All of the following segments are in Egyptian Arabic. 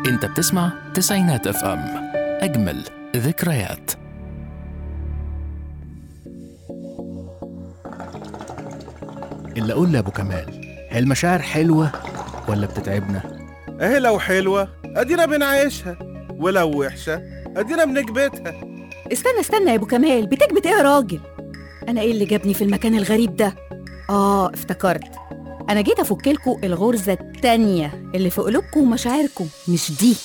انت بتسمع تسعينات اف ام اجمل ذكريات اللي اقول لابو كمال هي المشاعر حلوه ولا بتتعبنا اهي لو حلوة ادينا بنعيشها ولو وحشة ادينا بنكبتها استنى استنى يا ابو كمال بتكبت ايه يا راجل انا ايه اللي جابني في المكان الغريب ده اه افتكرت انا جيت افكلكوا الغرزه التانية اللي في قلوبكم ومشاعركم مش دي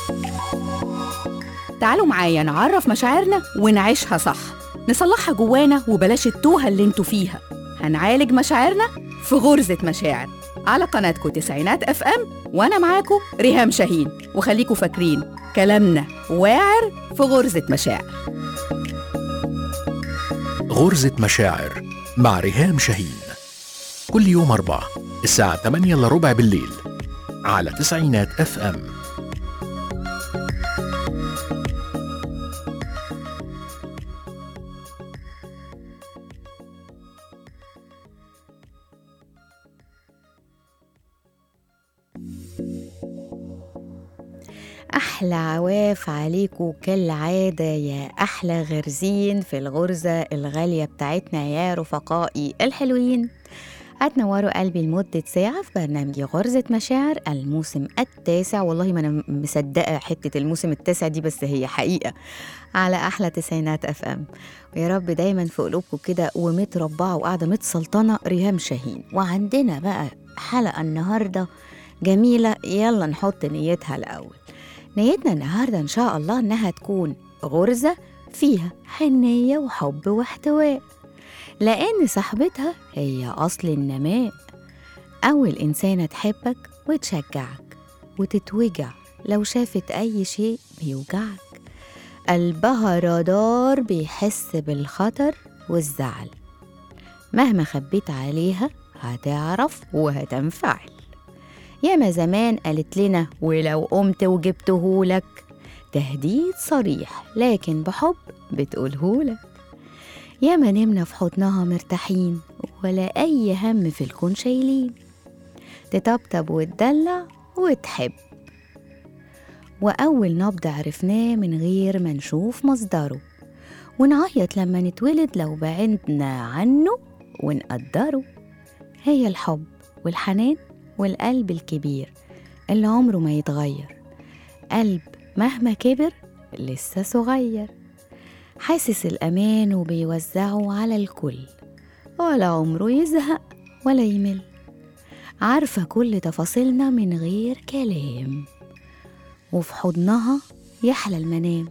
تعالوا معايا نعرف مشاعرنا ونعيشها صح نصلحها جوانا وبلاش التوهه اللي انتوا فيها هنعالج مشاعرنا في غرزه مشاعر على قناتكم تسعينات اف ام وانا معاكم ريهام شاهين وخليكوا فاكرين كلامنا واعر في غرزه مشاعر غرزة مشاعر مع ريهام شاهين كل يوم أربعة الساعة 8 إلا ربع بالليل على تسعينات اف ام أحلى عواف عليكم كالعادة يا أحلى غرزين في الغرزة الغالية بتاعتنا يا رفقائي الحلوين هتنوروا قلبي لمدة ساعة في برنامج غرزة مشاعر الموسم التاسع والله ما أنا مصدقة حتة الموسم التاسع دي بس هي حقيقة على أحلى تسعينات أف أم ويا رب دايما في قلوبكم كده ومتربعة وقاعدة متسلطنة ريهام شاهين وعندنا بقى حلقة النهاردة جميلة يلا نحط نيتها الأول نيتنا النهاردة إن شاء الله إنها تكون غرزة فيها حنية وحب واحتواء لأن صاحبتها هي أصل النماء أول إنسانة تحبك وتشجعك وتتوجع لو شافت أي شيء بيوجعك قلبها رادار بيحس بالخطر والزعل مهما خبيت عليها هتعرف وهتنفعل ياما زمان قالت لنا ولو قمت وجبتهولك تهديد صريح لكن بحب بتقولهولك ياما نمنا في حضنها مرتاحين ولا أي هم في الكون شايلين تطبطب وتدلع وتحب وأول نبض عرفناه من غير ما نشوف مصدره ونعيط لما نتولد لو بعدنا عنه ونقدره هي الحب والحنان والقلب الكبير اللي عمره ما يتغير قلب مهما كبر لسه صغير حاسس الأمان وبيوزعه على الكل ولا عمره يزهق ولا يمل عارفة كل تفاصيلنا من غير كلام وفي حضنها يحلى المنام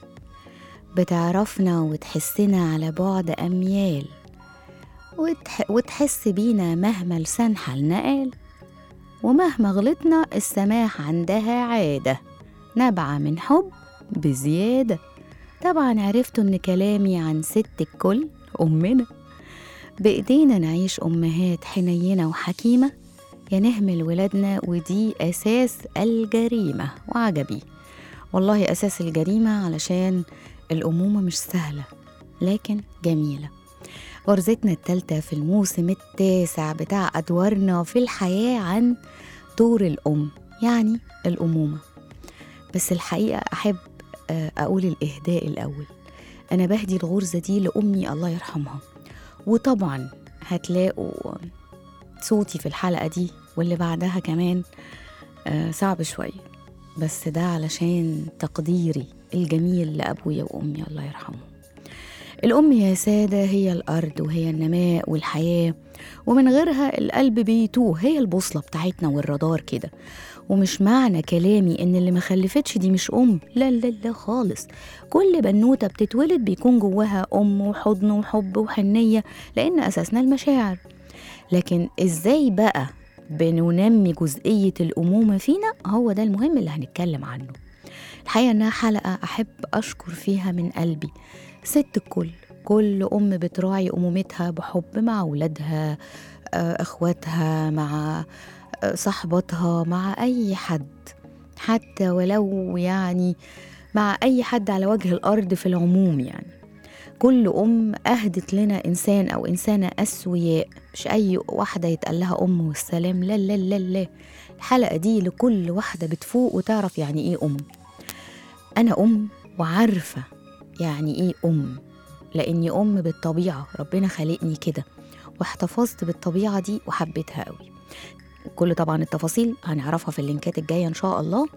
بتعرفنا وتحسنا على بعد أميال وتح... وتحس بينا مهما لسان حالنا قال ومهما غلطنا السماح عندها عادة نبعة من حب بزيادة طبعا عرفتوا ان كلامي عن ست الكل أمنا بإيدينا نعيش أمهات حنينة وحكيمة يا نهمل ولادنا ودي أساس الجريمة وعجبي والله أساس الجريمة علشان الأمومة مش سهلة لكن جميلة غرزتنا التالتة في الموسم التاسع بتاع أدوارنا في الحياة عن دور الأم يعني الأمومة بس الحقيقة أحب آه، أقول الإهداء الأول أنا بهدي الغرزة دي لأمي الله يرحمها وطبعا هتلاقوا صوتي في الحلقة دي واللي بعدها كمان آه، صعب شوية بس ده علشان تقديري الجميل لأبويا وأمي الله يرحمهم الأم يا سادة هي الأرض وهي النماء والحياة ومن غيرها القلب بيتوه هي البوصلة بتاعتنا والرادار كده ومش معنى كلامي إن اللي ما خلفتش دي مش أم لا لا لا خالص كل بنوتة بتتولد بيكون جواها أم وحضن وحب وحنية لأن أساسنا المشاعر لكن إزاي بقى بننمي جزئية الأمومة فينا هو ده المهم اللي هنتكلم عنه الحقيقة إنها حلقة أحب أشكر فيها من قلبي ست الكل كل أم بتراعي أمومتها بحب مع أولادها آه، إخواتها مع آه، صحباتها مع أي حد حتى ولو يعني مع أي حد على وجه الأرض في العموم يعني كل أم أهدت لنا إنسان أو إنسانة أسوياء مش أي واحدة يتقال لها أم والسلام لا لا لا لا الحلقة دي لكل واحدة بتفوق وتعرف يعني إيه أم أنا أم وعارفة يعني إيه أم لأني أم بالطبيعة ربنا خلقني كده واحتفظت بالطبيعة دي وحبيتها قوي كل طبعا التفاصيل هنعرفها في اللينكات الجاية إن شاء الله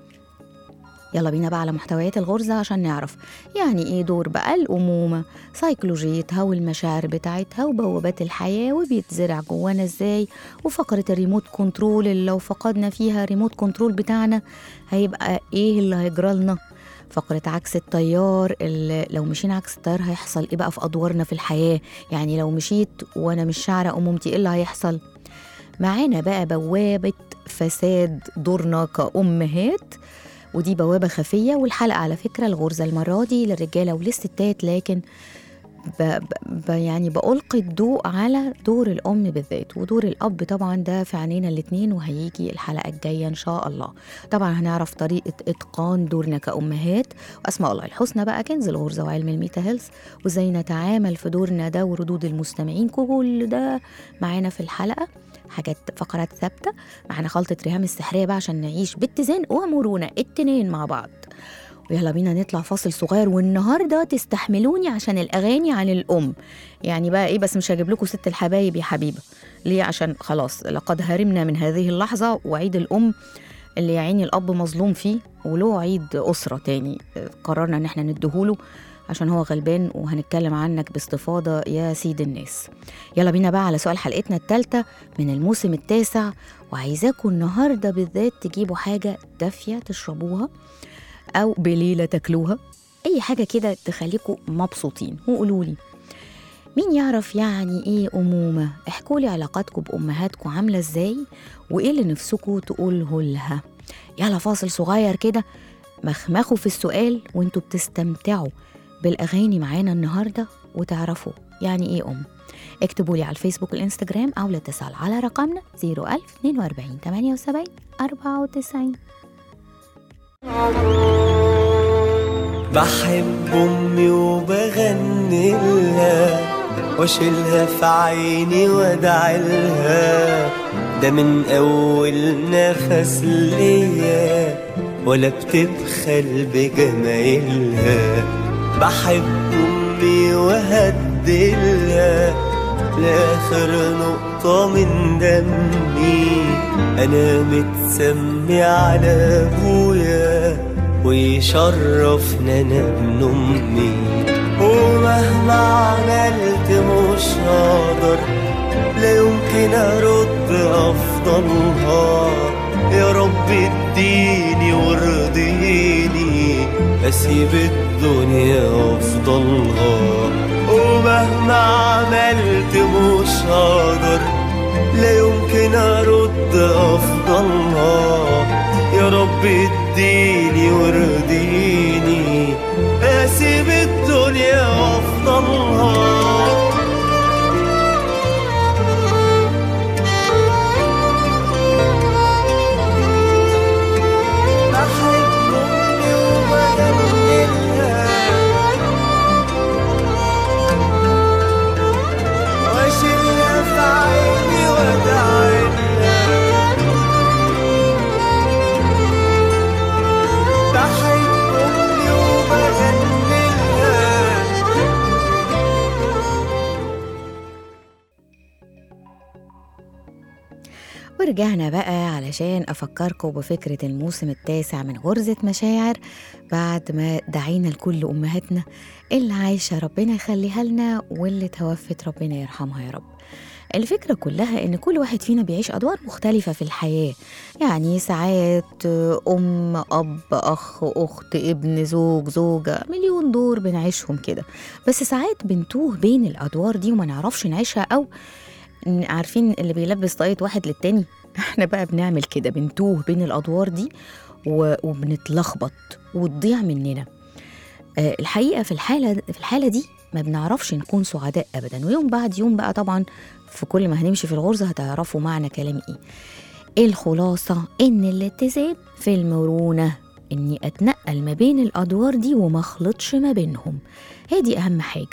يلا بينا بقى على محتويات الغرزة عشان نعرف يعني ايه دور بقى الأمومة سيكولوجيتها والمشاعر بتاعتها وبوابات الحياة وبيتزرع جوانا ازاي وفقرة الريموت كنترول اللي لو فقدنا فيها الريموت كنترول بتاعنا هيبقى ايه اللي هيجرالنا فقرة عكس التيار اللي لو مشينا عكس التيار هيحصل ايه بقى في أدوارنا في الحياة يعني لو مشيت وأنا مش شاعرة أمومتي ايه اللي هيحصل معانا بقى بوابة فساد دورنا كأمهات ودي بوابة خفية والحلقة على فكرة الغرزة المرة دي للرجالة وللستات لكن ب ب ب يعني بألقي الضوء على دور الأم بالذات ودور الأب طبعا ده في عينينا الاتنين وهيجي الحلقة الجاية إن شاء الله طبعا هنعرف طريقة إتقان دورنا كأمهات وأسماء الله الحسنى بقى كنز الغرزة وعلم الميتا هيلث وإزاي نتعامل في دورنا ده وردود المستمعين كل ده معانا في الحلقة حاجات فقرات ثابتة معانا خلطة ريهام السحرية بقى عشان نعيش باتزان ومرونة التنين مع بعض ويلا بينا نطلع فاصل صغير والنهارده تستحملوني عشان الاغاني عن الام يعني بقى ايه بس مش هجيب لكم ست الحبايب يا حبيبه ليه عشان خلاص لقد هرمنا من هذه اللحظه وعيد الام اللي يا عيني الاب مظلوم فيه وله عيد اسره تاني قررنا ان احنا نديهوله عشان هو غلبان وهنتكلم عنك باستفاضه يا سيد الناس يلا بينا بقى على سؤال حلقتنا الثالثه من الموسم التاسع وعايزاكم النهارده بالذات تجيبوا حاجه دافيه تشربوها او بليله تاكلوها اي حاجه كده تخليكم مبسوطين وقولوا لي مين يعرف يعني ايه امومه احكوا لي علاقاتكم بامهاتكم عامله ازاي وايه اللي نفسكم تقوله لها يلا فاصل صغير كده مخمخوا في السؤال وانتوا بتستمتعوا بالاغاني معانا النهارده وتعرفوا يعني ايه ام اكتبوا لي على الفيسبوك والانستجرام او الاتصال على رقمنا 01042 78 94 بحب امي وبغني لها واشيلها في عيني وادعي لها ده من اول نفس ليا ولا بتبخل بجمايلها بحب امي وهدلها لاخر نقطة من دمي انا متسمي على ابويا ويشرفنا انا ابن امي ومهما عملت مش هقدر لا يمكن ارد افضلها يا رب اديني وارضيني اسيب الدنيا وافضلها ومهما عملت مش هقدر لا يمكن ارد افضلها يا رب اديني وارضيني اسيب الدنيا وافضلها بحب امي وبغني لها واشيلها في عيني وادعي لها بحب امي وبغني لها ورجعنا بقى علشان أفكركم بفكرة الموسم التاسع من غرزة مشاعر بعد ما دعينا لكل أمهاتنا اللي عايشة ربنا يخليها لنا واللي توفت ربنا يرحمها يا رب الفكرة كلها إن كل واحد فينا بيعيش أدوار مختلفة في الحياة يعني ساعات أم أب أخ أخت ابن زوج زوجة مليون دور بنعيشهم كده بس ساعات بنتوه بين الأدوار دي وما نعرفش نعيشها أو ن- عارفين اللي بيلبس طاقية واحد للتاني احنا بقى بنعمل كده بنتوه بين الأدوار دي و- وبنتلخبط وتضيع مننا آه، الحقيقة في الحالة في الحالة دي ما بنعرفش نكون سعداء أبدا ويوم بعد يوم بقى طبعا في كل ما هنمشي في الغرزة هتعرفوا معنى كلامي إيه إيه الخلاصة إن الاتزان في المرونة إني أتنقل ما بين الأدوار دي وما أخلطش ما بينهم هي دي أهم حاجة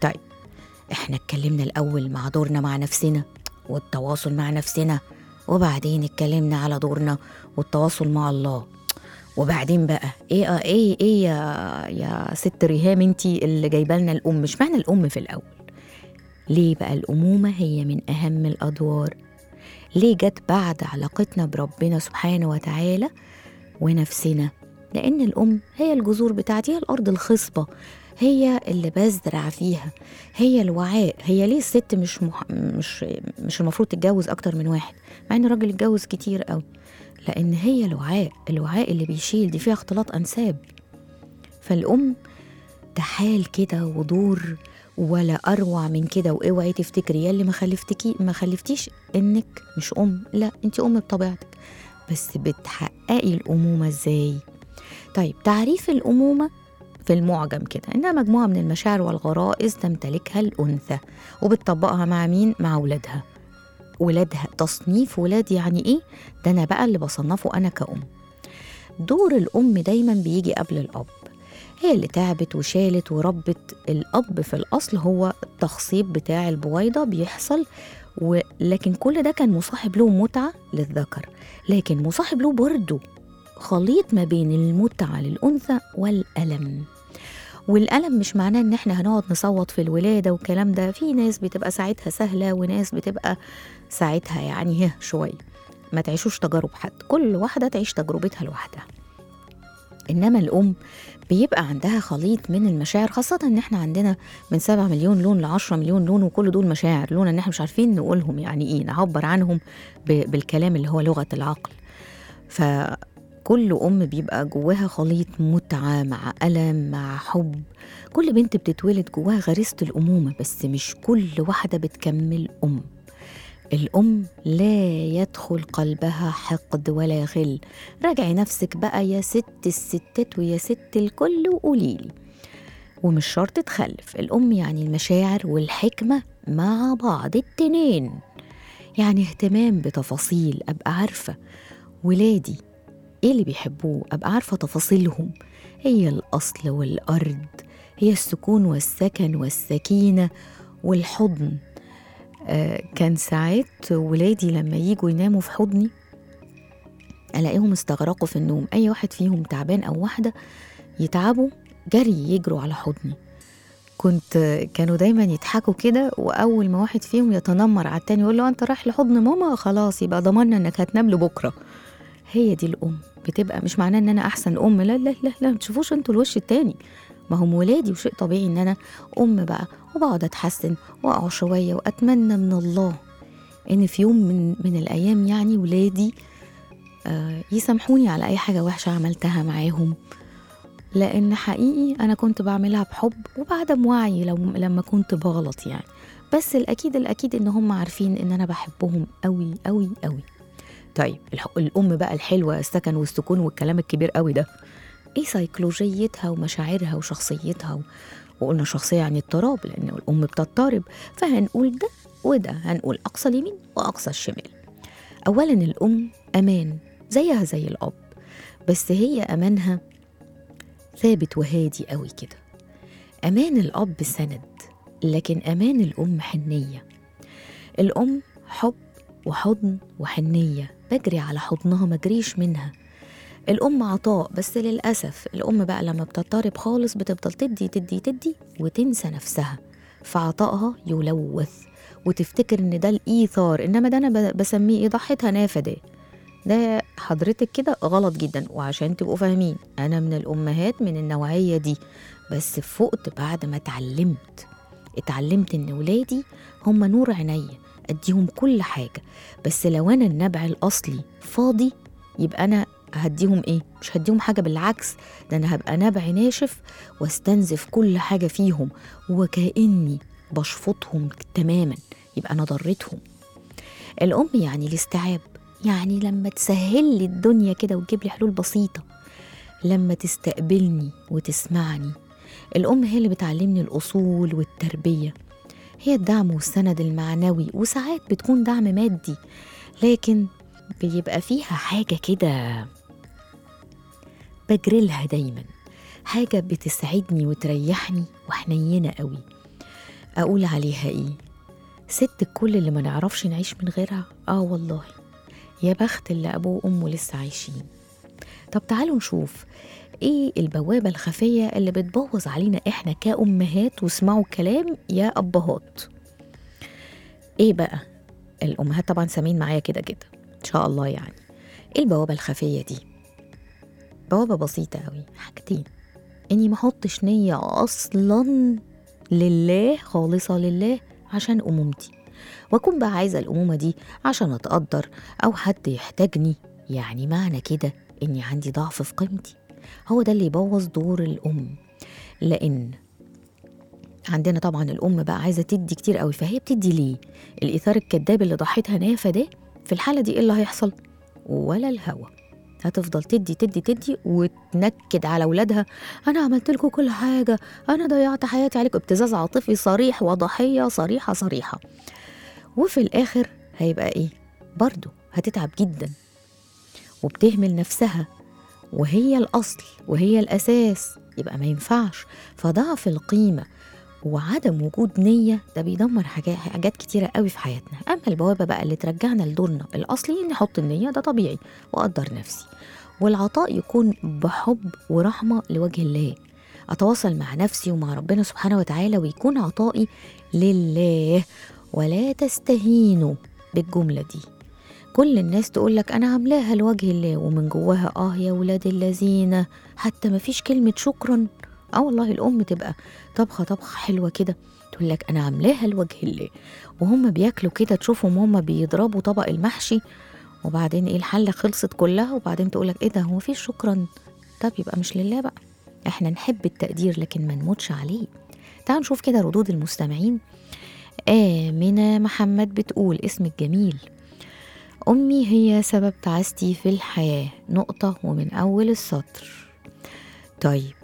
طيب احنا اتكلمنا الأول مع دورنا مع نفسنا والتواصل مع نفسنا وبعدين اتكلمنا على دورنا والتواصل مع الله وبعدين بقى ايه اه ايه ايه يا يا ست ريهام انتي اللي جايبه لنا الام مش معنى الام في الاول ليه بقى الامومه هي من اهم الادوار ليه جت بعد علاقتنا بربنا سبحانه وتعالى ونفسنا لان الام هي الجذور بتاعتي هي الارض الخصبه هي اللي بزرع فيها هي الوعاء هي ليه الست مش مح... مش مش المفروض تتجوز اكتر من واحد مع ان الراجل اتجوز كتير قوي لان هي الوعاء الوعاء اللي بيشيل دي فيها اختلاط انساب فالام تحال كده ودور ولا اروع من كده واوعي تفتكري يا اللي ما خلفتكي ما خلفتيش انك مش ام لا انت ام بطبيعتك بس بتحققي الامومه ازاي طيب تعريف الامومه في المعجم كده انها مجموعه من المشاعر والغرائز تمتلكها الانثى وبتطبقها مع مين مع ولادها ولادها تصنيف ولاد يعني ايه ده انا بقى اللي بصنفه انا كأم دور الأم دايما بيجي قبل الأب هي اللي تعبت وشالت وربت الأب في الأصل هو التخصيب بتاع البويضة بيحصل ولكن كل ده كان مصاحب له متعة للذكر لكن مصاحب له برضه خليط ما بين المتعة للأنثى والألم والألم مش معناه إن إحنا هنقعد نصوت في الولادة والكلام ده في ناس بتبقى ساعتها سهلة وناس بتبقى ساعتها يعني ها شوية ما تعيشوش تجارب حد كل واحدة تعيش تجربتها لوحدها إنما الأم بيبقى عندها خليط من المشاعر خاصة إن إحنا عندنا من 7 مليون لون ل 10 مليون لون وكل دول مشاعر لون إن إحنا مش عارفين نقولهم يعني إيه نعبر عنهم ب- بالكلام اللي هو لغة العقل فكل أم بيبقى جواها خليط متعة مع ألم مع حب كل بنت بتتولد جواها غريزة الأمومة بس مش كل واحدة بتكمل أم الأم لا يدخل قلبها حقد ولا غل راجعي نفسك بقى يا ست الستات ويا ست الكل وقوليلي ومش شرط تخلف الأم يعني المشاعر والحكمة مع بعض التنين يعني اهتمام بتفاصيل أبقى عارفة ولادي إيه اللي بيحبوه أبقى عارفة تفاصيلهم هي الأصل والأرض هي السكون والسكن والسكينة والحضن آه، كان ساعات ولادي لما يجوا يناموا في حضني الاقيهم استغرقوا في النوم اي واحد فيهم تعبان او واحده يتعبوا جري يجروا على حضني كنت كانوا دايما يضحكوا كده واول ما واحد فيهم يتنمر على التاني يقول له انت رايح لحضن ماما خلاص يبقى ضمننا انك هتنام لبكره هي دي الام بتبقى مش معناه ان انا احسن ام لا لا لا لا ما تشوفوش انتوا الوش التاني ما هم ولادي وشيء طبيعي ان انا ام بقى وبقعد اتحسن واقع شويه واتمنى من الله ان في يوم من من الايام يعني ولادي آه يسامحوني على اي حاجه وحشه عملتها معاهم لان حقيقي انا كنت بعملها بحب وبعدم وعي لو لما كنت بغلط يعني بس الاكيد الاكيد ان هم عارفين ان انا بحبهم قوي قوي قوي طيب الح- الام بقى الحلوه السكن والسكون والكلام الكبير قوي ده ايه سيكولوجيتها ومشاعرها وشخصيتها و... وقلنا شخصيه يعني اضطراب لان الام بتضطرب فهنقول ده وده هنقول اقصى اليمين واقصى الشمال اولا الام امان زيها زي الاب بس هي امانها ثابت وهادي قوي كده امان الاب سند لكن امان الام حنيه الام حب وحضن وحنيه بجري على حضنها مجريش منها الأم عطاء بس للأسف الأم بقى لما بتضطرب خالص بتفضل تدي تدي تدي وتنسى نفسها فعطائها يلوث وتفتكر إن ده الإيثار إنما ده أنا ب- بسميه إيه ضحيتها نافدة ده حضرتك كده غلط جدا وعشان تبقوا فاهمين أنا من الأمهات من النوعية دي بس فقت بعد ما اتعلمت اتعلمت إن ولادي هم نور عينيا أديهم كل حاجة بس لو أنا النبع الأصلي فاضي يبقى أنا هديهم ايه مش هديهم حاجه بالعكس ده انا هبقى نبع ناشف واستنزف كل حاجه فيهم وكاني بشفطهم تماما يبقى انا ضريتهم الام يعني الاستيعاب يعني لما تسهل لي الدنيا كده وتجيب لي حلول بسيطه لما تستقبلني وتسمعني الام هي اللي بتعلمني الاصول والتربيه هي الدعم والسند المعنوي وساعات بتكون دعم مادي لكن بيبقى فيها حاجة كده بجرلها دايما حاجة بتسعدني وتريحني وحنينة قوي أقول عليها إيه ست الكل اللي ما نعرفش نعيش من غيرها آه والله يا بخت اللي أبوه وأمه لسه عايشين طب تعالوا نشوف ايه البوابة الخفية اللي بتبوظ علينا احنا كأمهات واسمعوا الكلام يا أبهات ايه بقى الأمهات طبعا سامين معايا كده كده إن شاء الله يعني ايه البوابة الخفية دي بوابة بسيطة أوي حاجتين إني ما أحطش نية أصلا لله خالصة لله عشان أمومتي وأكون بقى عايزة الأمومة دي عشان أتقدر أو حد يحتاجني يعني معنى كده إني عندي ضعف في قيمتي هو ده اللي يبوظ دور الأم لأن عندنا طبعا الأم بقى عايزة تدي كتير قوي فهي بتدي ليه الإيثار الكذاب اللي ضحيتها نافة ده في الحالة دي إيه اللي هيحصل ولا الهوى هتفضل تدي تدي تدي وتنكد على ولادها انا عملت لكم كل حاجه انا ضيعت حياتي عليكم ابتزاز عاطفي صريح وضحيه صريحه صريحه وفي الاخر هيبقى ايه برضه هتتعب جدا وبتهمل نفسها وهي الاصل وهي الاساس يبقى ما ينفعش فضعف القيمه وعدم وجود نية ده بيدمر حاجات حاجات كتيرة قوي في حياتنا أما البوابة بقى اللي ترجعنا لدورنا الأصلي إني أحط النية ده طبيعي وأقدر نفسي والعطاء يكون بحب ورحمة لوجه الله أتواصل مع نفسي ومع ربنا سبحانه وتعالى ويكون عطائي لله ولا تستهينوا بالجملة دي كل الناس تقول لك أنا عاملاها لوجه الله ومن جواها آه يا ولاد الذين حتى ما فيش كلمة شكرا اه والله الأم تبقى طبخة طبخة حلوة كده تقول لك أنا عاملاها لوجه الله وهم بياكلوا كده تشوفهم هم بيضربوا طبق المحشي وبعدين ايه الحلة خلصت كلها وبعدين تقولك ايه ده هو في شكرا طب يبقى مش لله بقى احنا نحب التقدير لكن ما نموتش عليه تعالوا نشوف كده ردود المستمعين آمنة محمد بتقول اسمك جميل أمي هي سبب تعاستي في الحياة نقطة ومن أول السطر طيب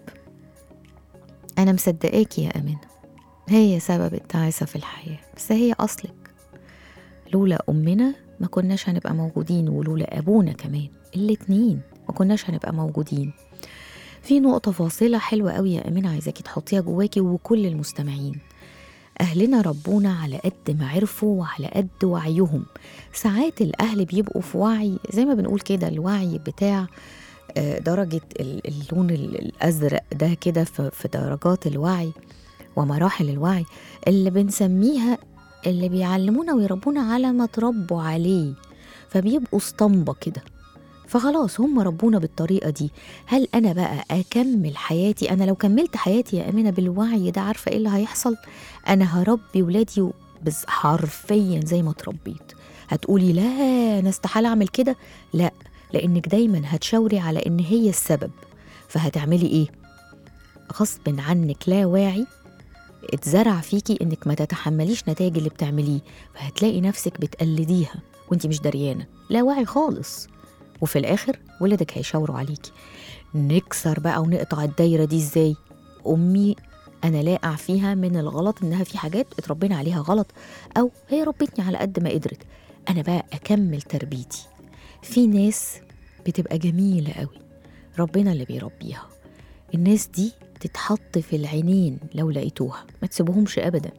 أنا مصدقاكي يا أمينة هي سبب التعاسة في الحياة بس هي أصلك لولا أمنا ما كناش هنبقى موجودين ولولا أبونا كمان الاتنين ما كناش هنبقى موجودين في نقطة فاصلة حلوة قوي يا أمينة عايزاكي تحطيها جواكي وكل المستمعين أهلنا ربونا على قد ما عرفوا وعلى قد وعيهم ساعات الأهل بيبقوا في وعي زي ما بنقول كده الوعي بتاع آه، درجة ال- اللون ال- الأزرق ده كده في في درجات الوعي ومراحل الوعي اللي بنسميها اللي بيعلمونا ويربونا على ما تربوا عليه فبيبقوا اسطمبة كده فخلاص هم ربونا بالطريقة دي هل أنا بقى أكمل حياتي أنا لو كملت حياتي يا أمينة بالوعي ده عارفة إيه اللي هيحصل أنا هربي ولادي و- بس حرفيا زي ما اتربيت هتقولي لا أنا استحالة أعمل كده لا لأنك دايما هتشاوري على إن هي السبب فهتعملي إيه غصب عنك لا واعي اتزرع فيكي انك ما تتحمليش نتائج اللي بتعمليه فهتلاقي نفسك بتقلديها وانت مش دريانه لا واعي خالص وفي الاخر ولادك هيشاوروا عليكي نكسر بقى ونقطع الدايره دي ازاي امي انا لا اقع فيها من الغلط انها في حاجات اتربينا عليها غلط او هي ربتني على قد ما قدرت انا بقى اكمل تربيتي في ناس بتبقى جميله قوي ربنا اللي بيربيها الناس دي تتحط في العينين لو لقيتوها ما تسيبوهمش ابدا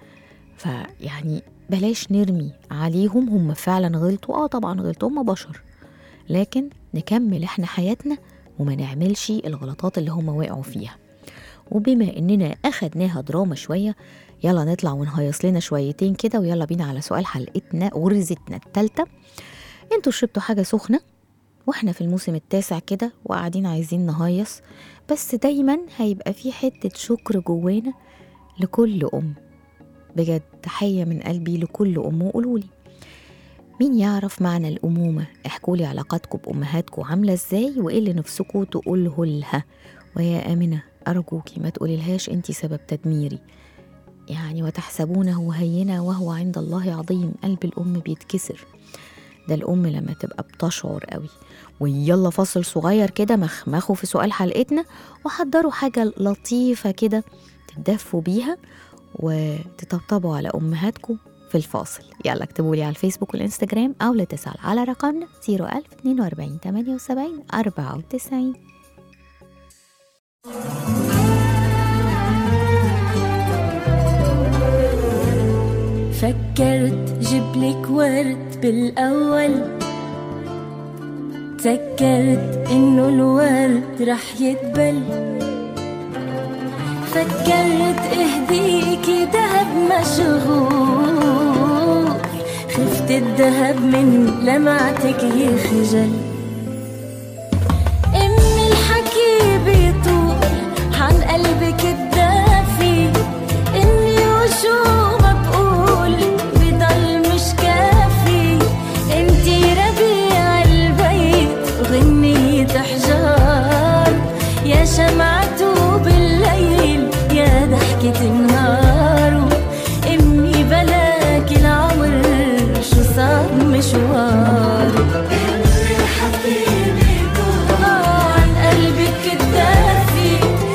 فيعني بلاش نرمي عليهم هم فعلا غلطوا اه طبعا غلطوا هم بشر لكن نكمل احنا حياتنا وما نعملش الغلطات اللي هم وقعوا فيها وبما اننا اخدناها دراما شويه يلا نطلع ونهيص لنا شويتين كده ويلا بينا على سؤال حلقتنا غرزتنا التالتة انتوا شربتوا حاجه سخنه واحنا في الموسم التاسع كده وقاعدين عايزين نهيص بس دايما هيبقى في حتة شكر جوانا لكل أم بجد تحية من قلبي لكل أم وقولولي مين يعرف معنى الأمومة احكولي علاقاتكم بأمهاتكم عاملة ازاي وإيه اللي نفسكم تقوله لها ويا آمنة أرجوكي ما تقوليلهاش انتي سبب تدميري يعني وتحسبونه هينا وهو عند الله عظيم قلب الأم بيتكسر ده الأم لما تبقى بتشعر قوي ويلا فاصل صغير كده مخمخوا في سؤال حلقتنا وحضروا حاجة لطيفة كده تتدفوا بيها وتطبطبوا على أمهاتكم في الفاصل يلا اكتبوا لي على الفيسبوك والإنستجرام أو لاتصال على رقمنا 01042 78 94 فكرت جبلك ورد بالأول تذكرت إنه الورد رح يدبل فكرت اهديكي دهب مشغول خفت الدهب من لمعتك يخجل امي الحكي بيطول عن قلبك الدافي اني وشو ما بقول بضل مش كافي انتي ربيع البيت غنية حجار يا شمعته بالليل يا ضحكة النهار امي بلاك العمر شو صار مشوار آه، عن قلبك الدافي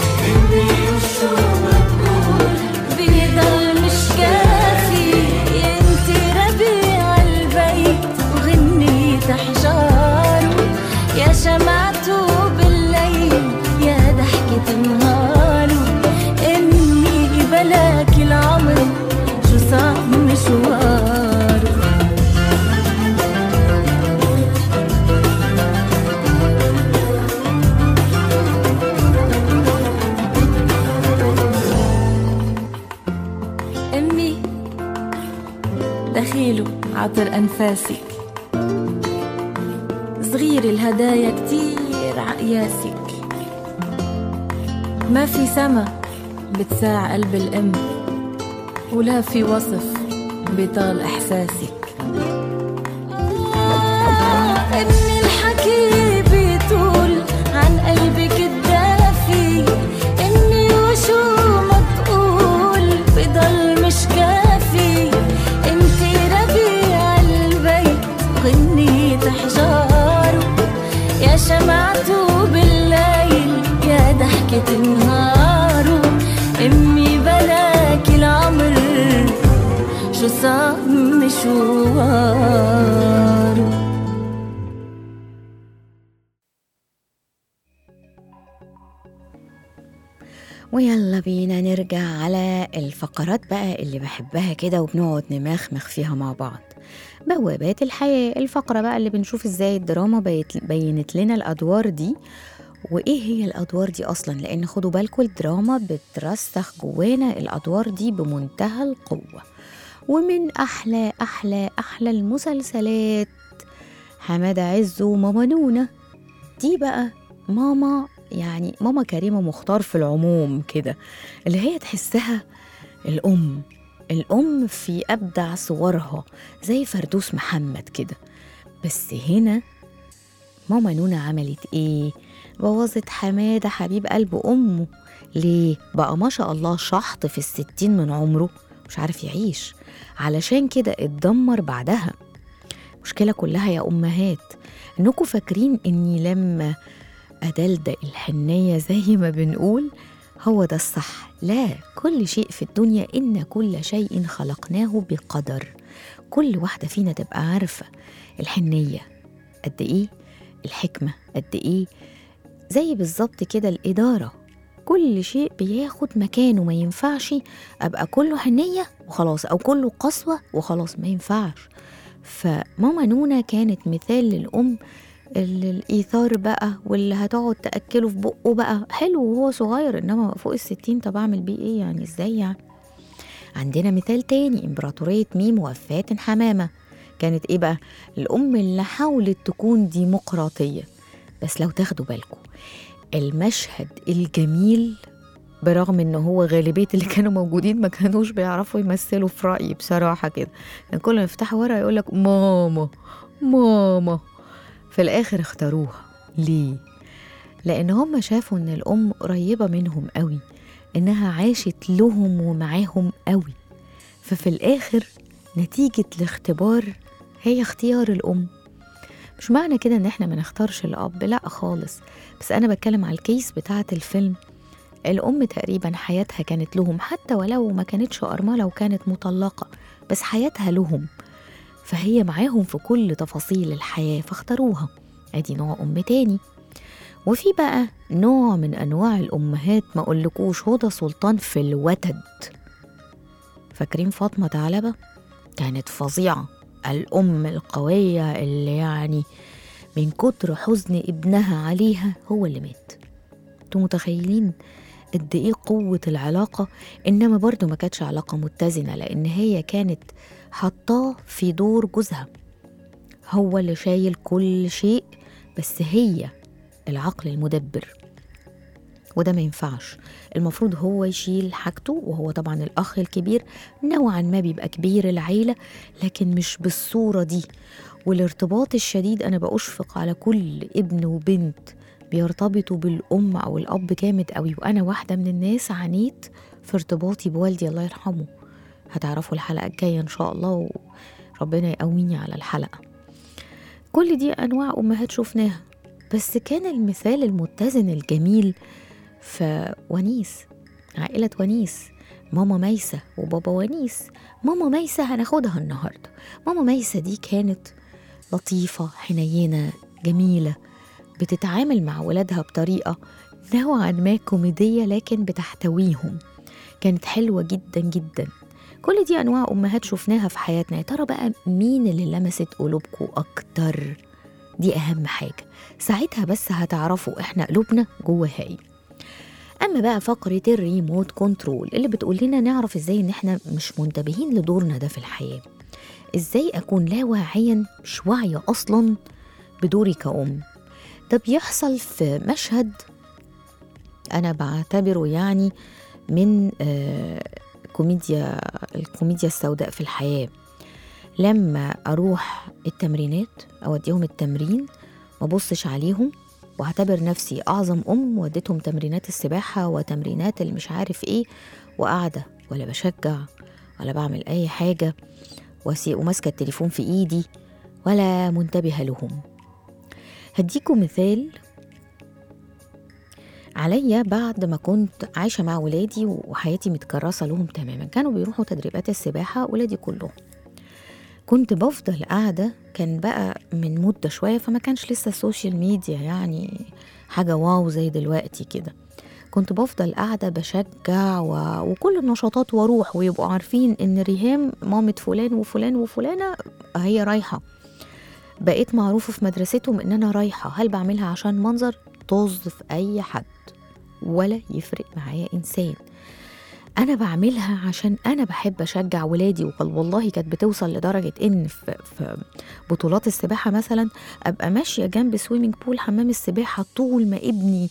بيضل مش كافي انتي ربيع البيت وغنية حجاره يا شمعته بالليل يا ضحكة نهاره امي بلاك العمر شو صعب مشواره أمي دخيله عطر أنفاسك صغير الهدايا كتير عقياسك ما في سما بتساع قلب الأم ولا في وصف بطال إحساسك أمي الحكي بيطول عن قلبك الدافي إني وشو ما تقول بضل مش كافي انتي ربيع البيت غنية حجاره يا شمعته بالليل يا ضحكة نهاره امي بلاك العمر شو صار مشواره ويلا بينا نرجع على الفقرات بقى اللي بحبها كده وبنقعد نمخمخ فيها مع بعض بوابات الحياة الفقرة بقى اللي بنشوف ازاي الدراما بيت- بينت لنا الأدوار دي وإيه هي الأدوار دي أصلا لأن خدوا بالكم الدراما بترسخ جوانا الأدوار دي بمنتهى القوة ومن أحلى أحلى أحلى المسلسلات حمادة عز وماما نونة دي بقى ماما يعني ماما كريمة مختار في العموم كده اللي هي تحسها الأم الأم في أبدع صورها زي فردوس محمد كده بس هنا ماما نونا عملت إيه؟ بوظت حمادة حبيب قلب أمه ليه؟ بقى ما شاء الله شحط في الستين من عمره مش عارف يعيش علشان كده اتدمر بعدها مشكلة كلها يا أمهات إنكم فاكرين إني لما أدلدق الحنية زي ما بنقول هو ده الصح لا كل شيء في الدنيا إن كل شيء خلقناه بقدر كل واحدة فينا تبقى عارفة الحنية قد إيه الحكمة قد إيه زي بالظبط كده الإدارة كل شيء بياخد مكانه ما ينفعش أبقى كله حنية وخلاص أو كله قسوة وخلاص ما ينفعش فماما نونا كانت مثال للأم ال- الإيثار بقى واللي هتقعد تأكله في بقه بقى حلو وهو صغير إنما فوق الستين طب أعمل بيه إيه يعني إزاي يعني عندنا مثال تاني إمبراطورية ميم وفاة حمامة كانت إيه بقى الأم اللي حاولت تكون ديمقراطية بس لو تاخدوا بالكم المشهد الجميل برغم ان هو غالبيه اللي كانوا موجودين ما كانوش بيعرفوا يمثلوا في رايي بصراحه كده كان كل ما يفتحوا ورقه يقول لك ماما ماما في الاخر اختاروها ليه لان هم شافوا ان الام قريبه منهم قوي انها عاشت لهم ومعاهم قوي ففي الاخر نتيجه الاختبار هي اختيار الام مش معنى كده ان احنا ما نختارش الاب لا خالص بس انا بتكلم على الكيس بتاعه الفيلم الأم تقريبا حياتها كانت لهم حتى ولو ما كانتش أرملة وكانت مطلقة بس حياتها لهم فهي معاهم في كل تفاصيل الحياة فاختاروها ادي نوع أم تاني وفي بقى نوع من أنواع الأمهات ما أقولكوش هدى سلطان في الوتد فاكرين فاطمة ثعلبة كانت فظيعة الأم القوية اللي يعني من كتر حزن ابنها عليها هو اللي مات انتوا متخيلين قد ايه قوة العلاقة انما برضو ما كانتش علاقة متزنة لان هي كانت حطاه في دور جوزها هو اللي شايل كل شيء بس هي العقل المدبر وده ما ينفعش المفروض هو يشيل حاجته وهو طبعا الأخ الكبير نوعا ما بيبقى كبير العيلة لكن مش بالصورة دي والارتباط الشديد أنا بأشفق على كل ابن وبنت بيرتبطوا بالأم أو الأب جامد قوي وأنا واحدة من الناس عانيت في ارتباطي بوالدي الله يرحمه هتعرفوا الحلقة الجاية إن شاء الله وربنا يقويني على الحلقة كل دي أنواع أمهات شفناها بس كان المثال المتزن الجميل في ونيس عائلة ونيس ماما ميسة وبابا ونيس ماما ميسة هناخدها النهاردة ماما ميسة دي كانت لطيفة حنينة جميلة بتتعامل مع ولادها بطريقة نوعا ما كوميدية لكن بتحتويهم كانت حلوة جدا جدا كل دي أنواع أمهات شفناها في حياتنا يا ترى بقى مين اللي لمست قلوبكم أكتر دي أهم حاجة ساعتها بس هتعرفوا إحنا قلوبنا جواها إيه أما بقى فقرة الريموت كنترول اللي بتقول لنا نعرف إزاي إن إحنا مش منتبهين لدورنا ده في الحياة إزاي أكون لا واعيا مش واعية أصلا بدوري كأم ده بيحصل في مشهد أنا بعتبره يعني من آه كوميديا الكوميديا السوداء في الحياة لما أروح التمرينات أوديهم التمرين ما بصش عليهم واعتبر نفسي أعظم أم وديتهم تمرينات السباحة وتمرينات اللي مش عارف إيه وقاعدة ولا بشجع ولا بعمل أي حاجة وسي- وماسكة التليفون في إيدي ولا منتبهة لهم هديكم مثال عليا بعد ما كنت عايشة مع ولادي وحياتي متكرسة لهم تماما كانوا بيروحوا تدريبات السباحة ولادي كلهم كنت بفضل قاعدة كان بقى من مدة شوية فما كانش لسه السوشيال ميديا يعني حاجة واو زي دلوقتي كده كنت بفضل قاعدة بشجع و... وكل النشاطات واروح ويبقوا عارفين ان ريهام مامة فلان وفلان وفلانة هي رايحة بقيت معروفة في مدرستهم ان انا رايحة هل بعملها عشان منظر طز في اي حد ولا يفرق معايا انسان انا بعملها عشان انا بحب اشجع ولادي وقال والله كانت بتوصل لدرجه ان في, في بطولات السباحه مثلا ابقى ماشيه جنب سويمنج بول حمام السباحه طول ما ابني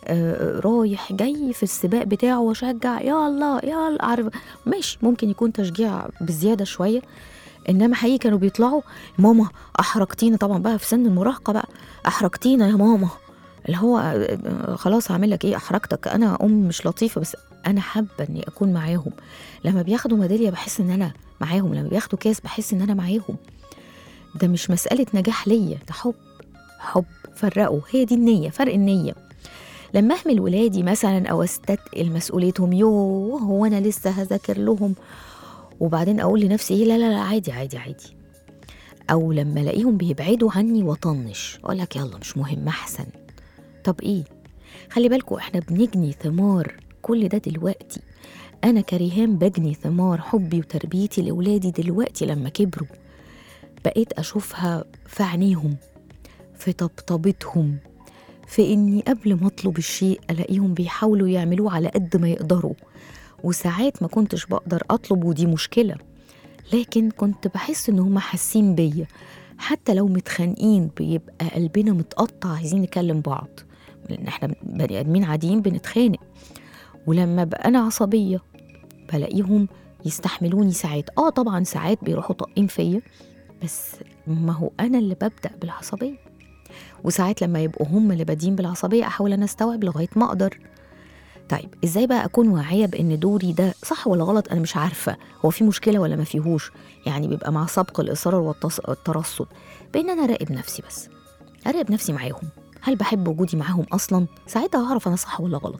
آه، رايح جاي في السباق بتاعه واشجع يلا يلا عارف ماشي ممكن يكون تشجيع بزياده شويه انما حقيقي كانوا بيطلعوا ماما احرجتينا طبعا بقى في سن المراهقه بقى احرجتينا يا ماما اللي هو آه، آه، خلاص هعمل لك ايه احرجتك انا ام مش لطيفه بس انا حابه اني اكون معاهم لما بياخدوا ميداليه بحس ان انا معاهم لما بياخدوا كاس بحس ان انا معاهم ده مش مساله نجاح ليا ده حب حب فرقوا هي دي النيه فرق النيه لما اهمل ولادي مثلا او استثقل مسؤوليتهم يوه هو انا لسه هذاكر لهم وبعدين اقول لنفسي ايه لا لا لا عادي عادي عادي او لما الاقيهم بيبعدوا عني واطنش اقول لك يلا مش مهم احسن طب ايه خلي بالكوا احنا بنجني ثمار كل ده دلوقتي انا كريهام بجني ثمار حبي وتربيتي لاولادي دلوقتي لما كبروا بقيت اشوفها في عينيهم في طبطبتهم في اني قبل ما اطلب الشيء الاقيهم بيحاولوا يعملوه على قد ما يقدروا وساعات ما كنتش بقدر اطلب ودي مشكله لكن كنت بحس ان هم حاسين بيا حتى لو متخانقين بيبقى قلبنا متقطع عايزين نكلم بعض لان احنا بني ادمين عاديين بنتخانق ولما بقى انا عصبيه بلاقيهم يستحملوني ساعات اه طبعا ساعات بيروحوا طاقين فيا بس ما هو انا اللي ببدا بالعصبيه وساعات لما يبقوا هم اللي بادين بالعصبيه احاول انا استوعب لغايه ما اقدر طيب ازاي بقى اكون واعيه بان دوري ده صح ولا غلط انا مش عارفه هو في مشكله ولا ما فيهوش يعني بيبقى مع سبق الاصرار والتص- والترصد بان انا اراقب نفسي بس اراقب نفسي معاهم هل بحب وجودي معاهم اصلا ساعتها هعرف انا صح ولا غلط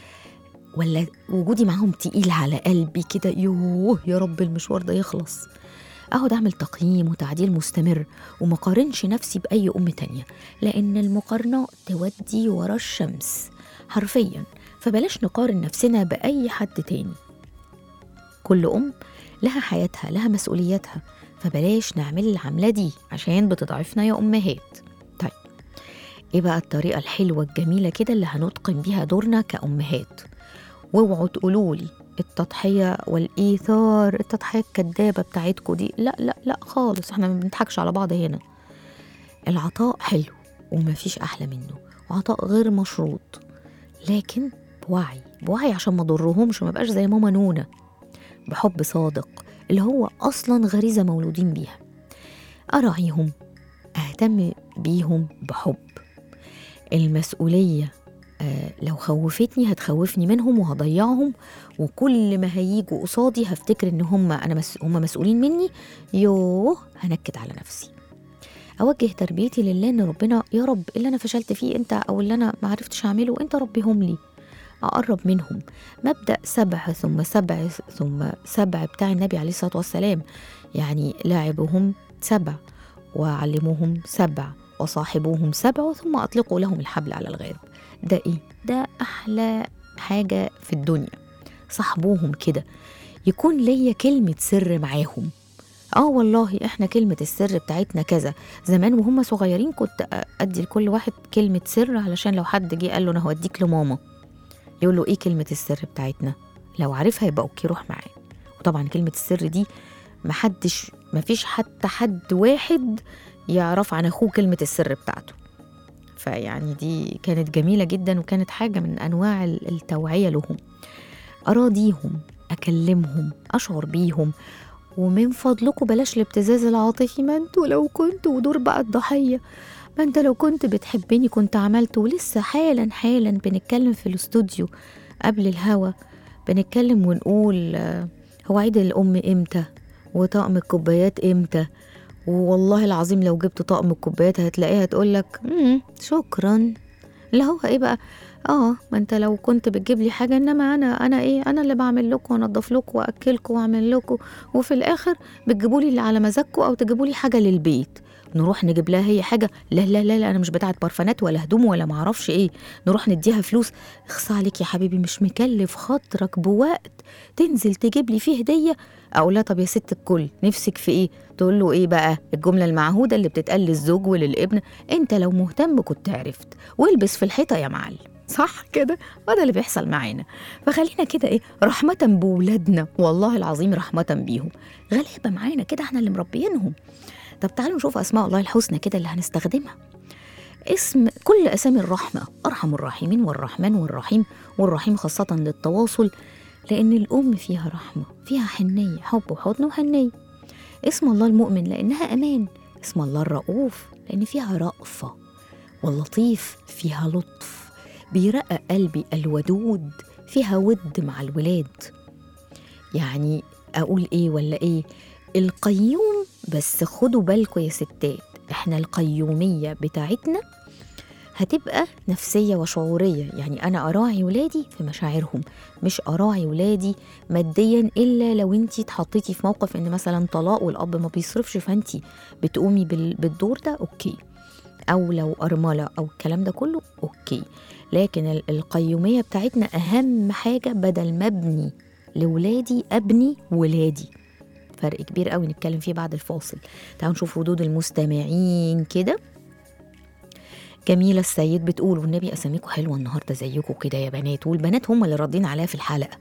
ولا وجودي معاهم تقيل على قلبي كده يوه يا رب المشوار ده يخلص اقعد اعمل تقييم وتعديل مستمر وما قارنش نفسي باي ام تانية لان المقارنه تودي ورا الشمس حرفيا فبلاش نقارن نفسنا باي حد تاني كل ام لها حياتها لها مسؤولياتها فبلاش نعمل العملة دي عشان بتضعفنا يا أمهات طيب إيه بقى الطريقة الحلوة الجميلة كده اللي هنتقن بيها دورنا كأمهات واوعوا تقولوا لي التضحية والإيثار التضحية الكدابة بتاعتكم دي لا لا لا خالص احنا ما بنضحكش على بعض هنا العطاء حلو ومفيش أحلى منه وعطاء غير مشروط لكن بوعي بوعي عشان ما ضرهمش وما بقاش زي ماما نونا بحب صادق اللي هو أصلا غريزة مولودين بيها أراعيهم أهتم بيهم بحب المسؤولية آه لو خوفتني هتخوفني منهم وهضيعهم وكل ما هيجوا قصادي هفتكر ان هم انا مس... هم مسؤولين مني يوه هنكد على نفسي اوجه تربيتي لله ان ربنا يا رب اللي انا فشلت فيه انت او اللي انا ما عرفتش اعمله انت ربيهم لي اقرب منهم مبدا سبع ثم سبع ثم سبع بتاع النبي عليه الصلاه والسلام يعني لاعبهم سبع وعلموهم سبع وصاحبوهم سبع ثم اطلقوا لهم الحبل على الغارب ده ايه ده احلى حاجه في الدنيا صاحبوهم كده يكون ليا كلمه سر معاهم اه والله احنا كلمة السر بتاعتنا كذا زمان وهم صغيرين كنت ادي لكل واحد كلمة سر علشان لو حد جه قال له انا هوديك لماما يقول له ايه كلمة السر بتاعتنا لو عارفها يبقى اوكي روح معاه وطبعا كلمة السر دي محدش مفيش حتى حد واحد يعرف عن اخوه كلمة السر بتاعته فيعني دي كانت جميلة جدا وكانت حاجة من انواع التوعية لهم اراضيهم اكلمهم اشعر بيهم ومن فضلكم بلاش الابتزاز العاطفي ما انتوا لو كنتوا ودور بقى الضحية ما انت لو كنت بتحبني كنت عملت ولسه حالا حالا بنتكلم في الاستوديو قبل الهوا بنتكلم ونقول آه، هو عيد الأم امتى وطقم الكوبايات امتى والله العظيم لو جبت طقم الكوبايات هتلاقيها تقولك "مم، شكرا اللي هو ايه بقى اه ما انت لو كنت بتجيب لي حاجه انما انا انا ايه انا اللي بعمل لكم وانضف لكم واكلكم واعمل لكم وفي الاخر بتجيبوا لي اللي على مزاجكم او تجيبوا لي حاجه للبيت نروح نجيب لها هي حاجه لا لا لا, لا انا مش بتاعه برفانات ولا هدوم ولا معرفش ايه نروح نديها فلوس اخصى عليك يا حبيبي مش مكلف خاطرك بوقت تنزل تجيب لي فيه هديه اقول لها طب يا ست الكل نفسك في ايه تقول له ايه بقى الجمله المعهوده اللي بتتقال للزوج وللابن انت لو مهتم كنت عرفت والبس في الحيطه يا معلم صح كده وده اللي بيحصل معانا فخلينا كده ايه رحمة بولادنا والله العظيم رحمة بيهم غلابة معانا كده احنا اللي مربيينهم طب تعالوا نشوف اسماء الله الحسنى كده اللي هنستخدمها اسم كل اسامي الرحمة ارحم الراحمين والرحمن والرحيم والرحيم خاصة للتواصل لان الام فيها رحمة فيها حنية حب وحضن وحنية اسم الله المؤمن لانها امان اسم الله الرؤوف لان فيها رأفة واللطيف فيها لطف بيرقق قلبي الودود فيها ود مع الولاد يعني اقول ايه ولا ايه القيوم بس خدوا بالكم يا ستات احنا القيوميه بتاعتنا هتبقى نفسيه وشعوريه يعني انا اراعي ولادي في مشاعرهم مش اراعي ولادي ماديا الا لو انت اتحطيتي في موقف ان مثلا طلاق والاب ما بيصرفش فانت بتقومي بال- بالدور ده اوكي او لو ارمله او الكلام ده كله اوكي لكن ال- القيوميه بتاعتنا اهم حاجه بدل ما ابني لولادي ابني ولادي فرق كبير قوي نتكلم فيه بعد الفاصل تعالوا نشوف ردود المستمعين كده جميلة السيد بتقول والنبي أساميكم حلوة النهاردة زيكم كده يا بنات والبنات هم اللي راضين عليها في الحلقة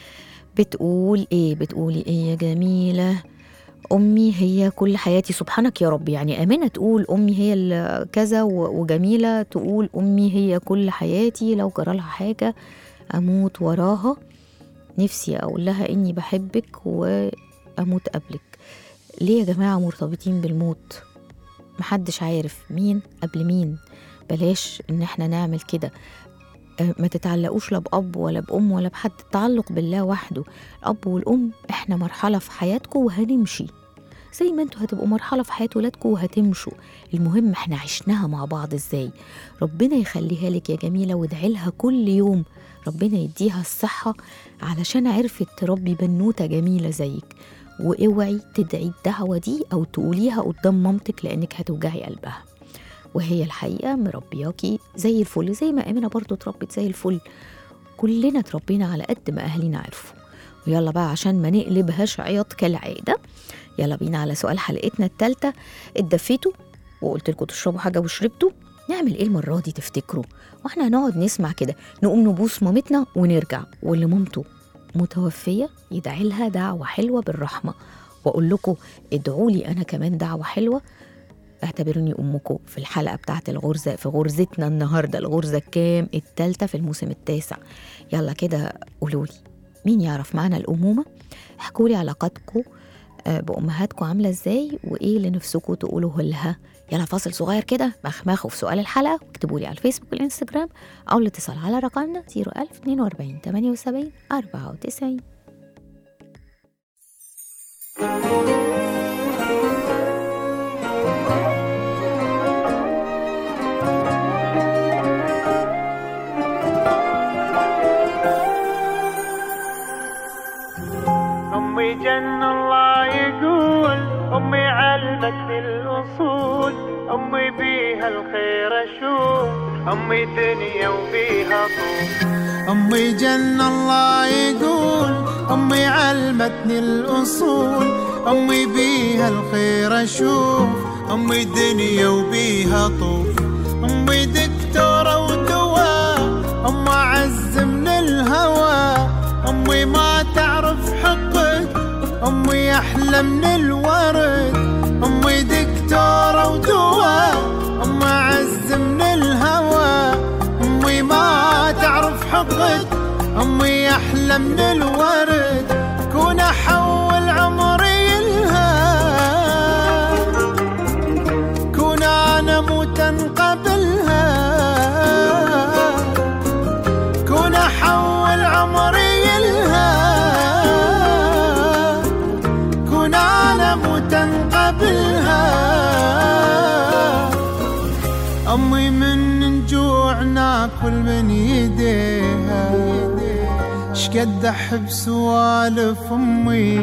بتقول إيه بتقولي إيه يا جميلة أمي هي كل حياتي سبحانك يا رب يعني أمانة تقول أمي هي ال- كذا و- وجميلة تقول أمي هي كل حياتي لو جرى لها حاجة أموت وراها نفسي أقول لها إني بحبك وأموت قبلك ليه يا جماعة مرتبطين بالموت محدش عارف مين قبل مين بلاش إن احنا نعمل كده آه، ما تتعلقوش لا بأب ولا بأم ولا بحد التعلق بالله وحده الأب والأم احنا مرحلة في حياتكم وهنمشي زي ما انتوا هتبقوا مرحلة في حياة ولادكم وهتمشوا المهم احنا عشناها مع بعض ازاي ربنا يخليها لك يا جميلة وادعي لها كل يوم ربنا يديها الصحة علشان عرفت تربي بنوتة جميلة زيك واوعي تدعي الدعوة دي أو تقوليها قدام مامتك لأنك هتوجعي قلبها وهي الحقيقة مربياكي زي الفل زي ما آمنة برضو اتربت زي الفل كلنا اتربينا على قد ما أهلنا عرفوا ويلا بقى عشان ما نقلبهاش عياط كالعادة يلا بينا على سؤال حلقتنا التالتة اتدفيتوا وقلت لكم تشربوا حاجة وشربتوا نعمل ايه المرة دي تفتكروا واحنا هنقعد نسمع كده نقوم نبوس مامتنا ونرجع واللي مامته متوفية يدعي لها دعوة حلوة بالرحمة واقول لكم ادعوا لي انا كمان دعوة حلوة اعتبروني امكم في الحلقة بتاعت الغرزة في غرزتنا النهاردة الغرزة الكام التالتة في الموسم التاسع يلا كده قولوا لي مين يعرف معنا الأمومة احكوا لي علاقاتكم آه، بأمهاتكم عاملة ازاي وإيه اللي نفسكم تقولوه لها يلا فاصل صغير كده مخمخوا في سؤال الحلقة واكتبوا لي على الفيسبوك والإنستجرام أو الاتصال على رقمنا 01042 78 94 أمي جن الله يقول أمي علمتني الأصول أمي بيها الخير أشوف أمي دنيا وبيها طول أمي جن الله يقول أمي علمتني الأصول أمي بيها الخير أشوف أمي دنيا وبيها طول أمي دكتورة ودواء أم أعز من الهوى أمي ما تعرف حقك أمي أحلى من الورد أمي دكتورة ودواء أم أعز من الهوى أمي ما تعرف حقك أمي أحلى من الورد كون أحول عمري لها كون أنا موتا قبلها كون احول عمري لها كون انا موتا قبلها امي من جوع ناكل من يديها شقد احب سوالف امي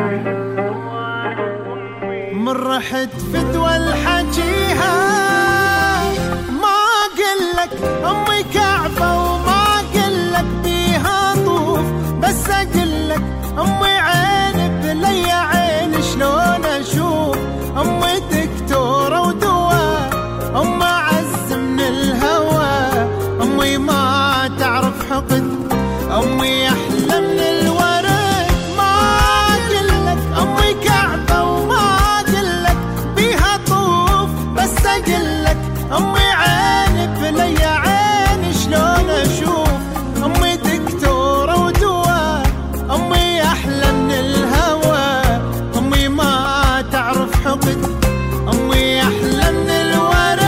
من رحت فدوى الحجيها ما قلك امي كعبه وما قلك بيها طوف بس اقلك امي عين بلي عين شلون اشوف امي دكتوره ودواء ام عز من الهوى امي ما تعرف حقد امي احلى من الورد ما قلك امي كعبه وما قلك بيها طوف بس اقلك امي عين بلي عين شلون اشوف امي دكتوره ودواء امي احلى من الهوى امي ما تعرف حقد امي احلى من الورد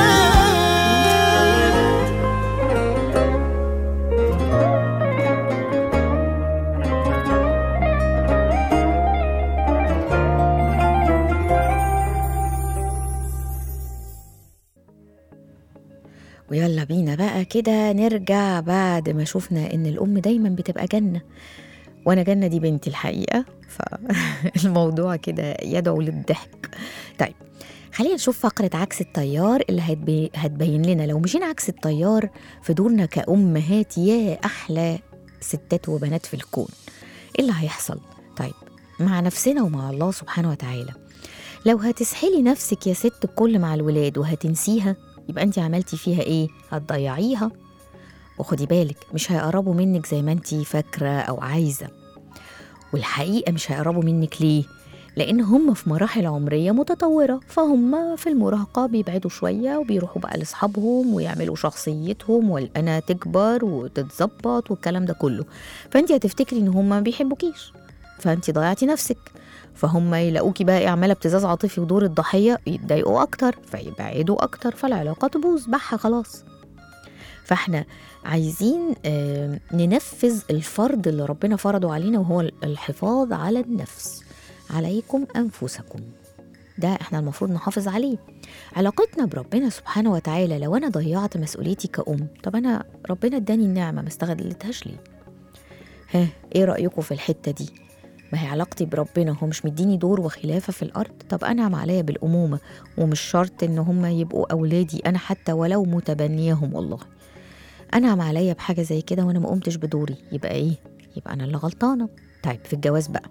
ويلا بينا بقى كده نرجع بعد ما شفنا ان الام دايما بتبقى جنه وانا جنه دي بنتي الحقيقه فالموضوع كده يدعو للضحك طيب خلينا نشوف فقرة عكس التيار اللي هتبي... هتبين لنا لو مشينا عكس التيار في دورنا كأمهات يا أحلى ستات وبنات في الكون إيه اللي هيحصل؟ طيب مع نفسنا ومع الله سبحانه وتعالى لو هتسحلي نفسك يا ست الكل مع الولاد وهتنسيها يبقى انت عملتي فيها ايه هتضيعيها وخدي بالك مش هيقربوا منك زي ما انت فاكره او عايزه والحقيقه مش هيقربوا منك ليه لان هم في مراحل عمريه متطوره فهم في المراهقه بيبعدوا شويه وبيروحوا بقى لاصحابهم ويعملوا شخصيتهم والانا تكبر وتتظبط والكلام ده كله فانت هتفتكري ان هم ما بيحبوكيش فانت ضيعتي نفسك فهم يلاقوكي بقى إيه عماله ابتزاز عاطفي ودور الضحيه يتضايقوا اكتر فيبعدوا اكتر فالعلاقه تبوظ بحة خلاص فاحنا عايزين آه، ننفذ الفرض اللي ربنا فرضه علينا وهو الحفاظ على النفس عليكم انفسكم ده احنا المفروض نحافظ عليه علاقتنا بربنا سبحانه وتعالى لو انا ضيعت مسؤوليتي كأم طب انا ربنا اداني النعمه ما استغلتهاش ليه ها ايه رايكم في الحته دي ما هي علاقتي بربنا هو مش مديني دور وخلافه في الارض طب انعم عليا بالامومه ومش شرط ان هم يبقوا اولادي انا حتى ولو متبنياهم والله انعم عليا بحاجه زي كده وانا ما قمتش بدوري يبقى ايه يبقى انا اللي غلطانه طيب في الجواز بقى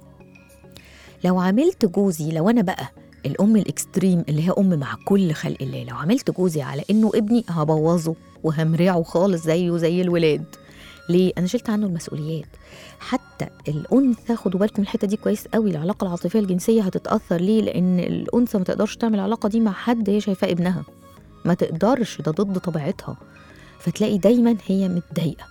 لو عملت جوزي لو انا بقى الام الاكستريم اللي هي ام مع كل خلق الله لو عملت جوزي على انه ابني هبوظه وهمرعه خالص زيه زي الولاد ليه انا شلت عنه المسؤوليات حتى الانثى خدوا بالكم من الحته دي كويس قوي العلاقه العاطفيه الجنسيه هتتاثر ليه لان الانثى ما تقدرش تعمل العلاقه دي مع حد هي شايفاه ابنها ما تقدرش ده ضد طبيعتها فتلاقي دايما هي متضايقه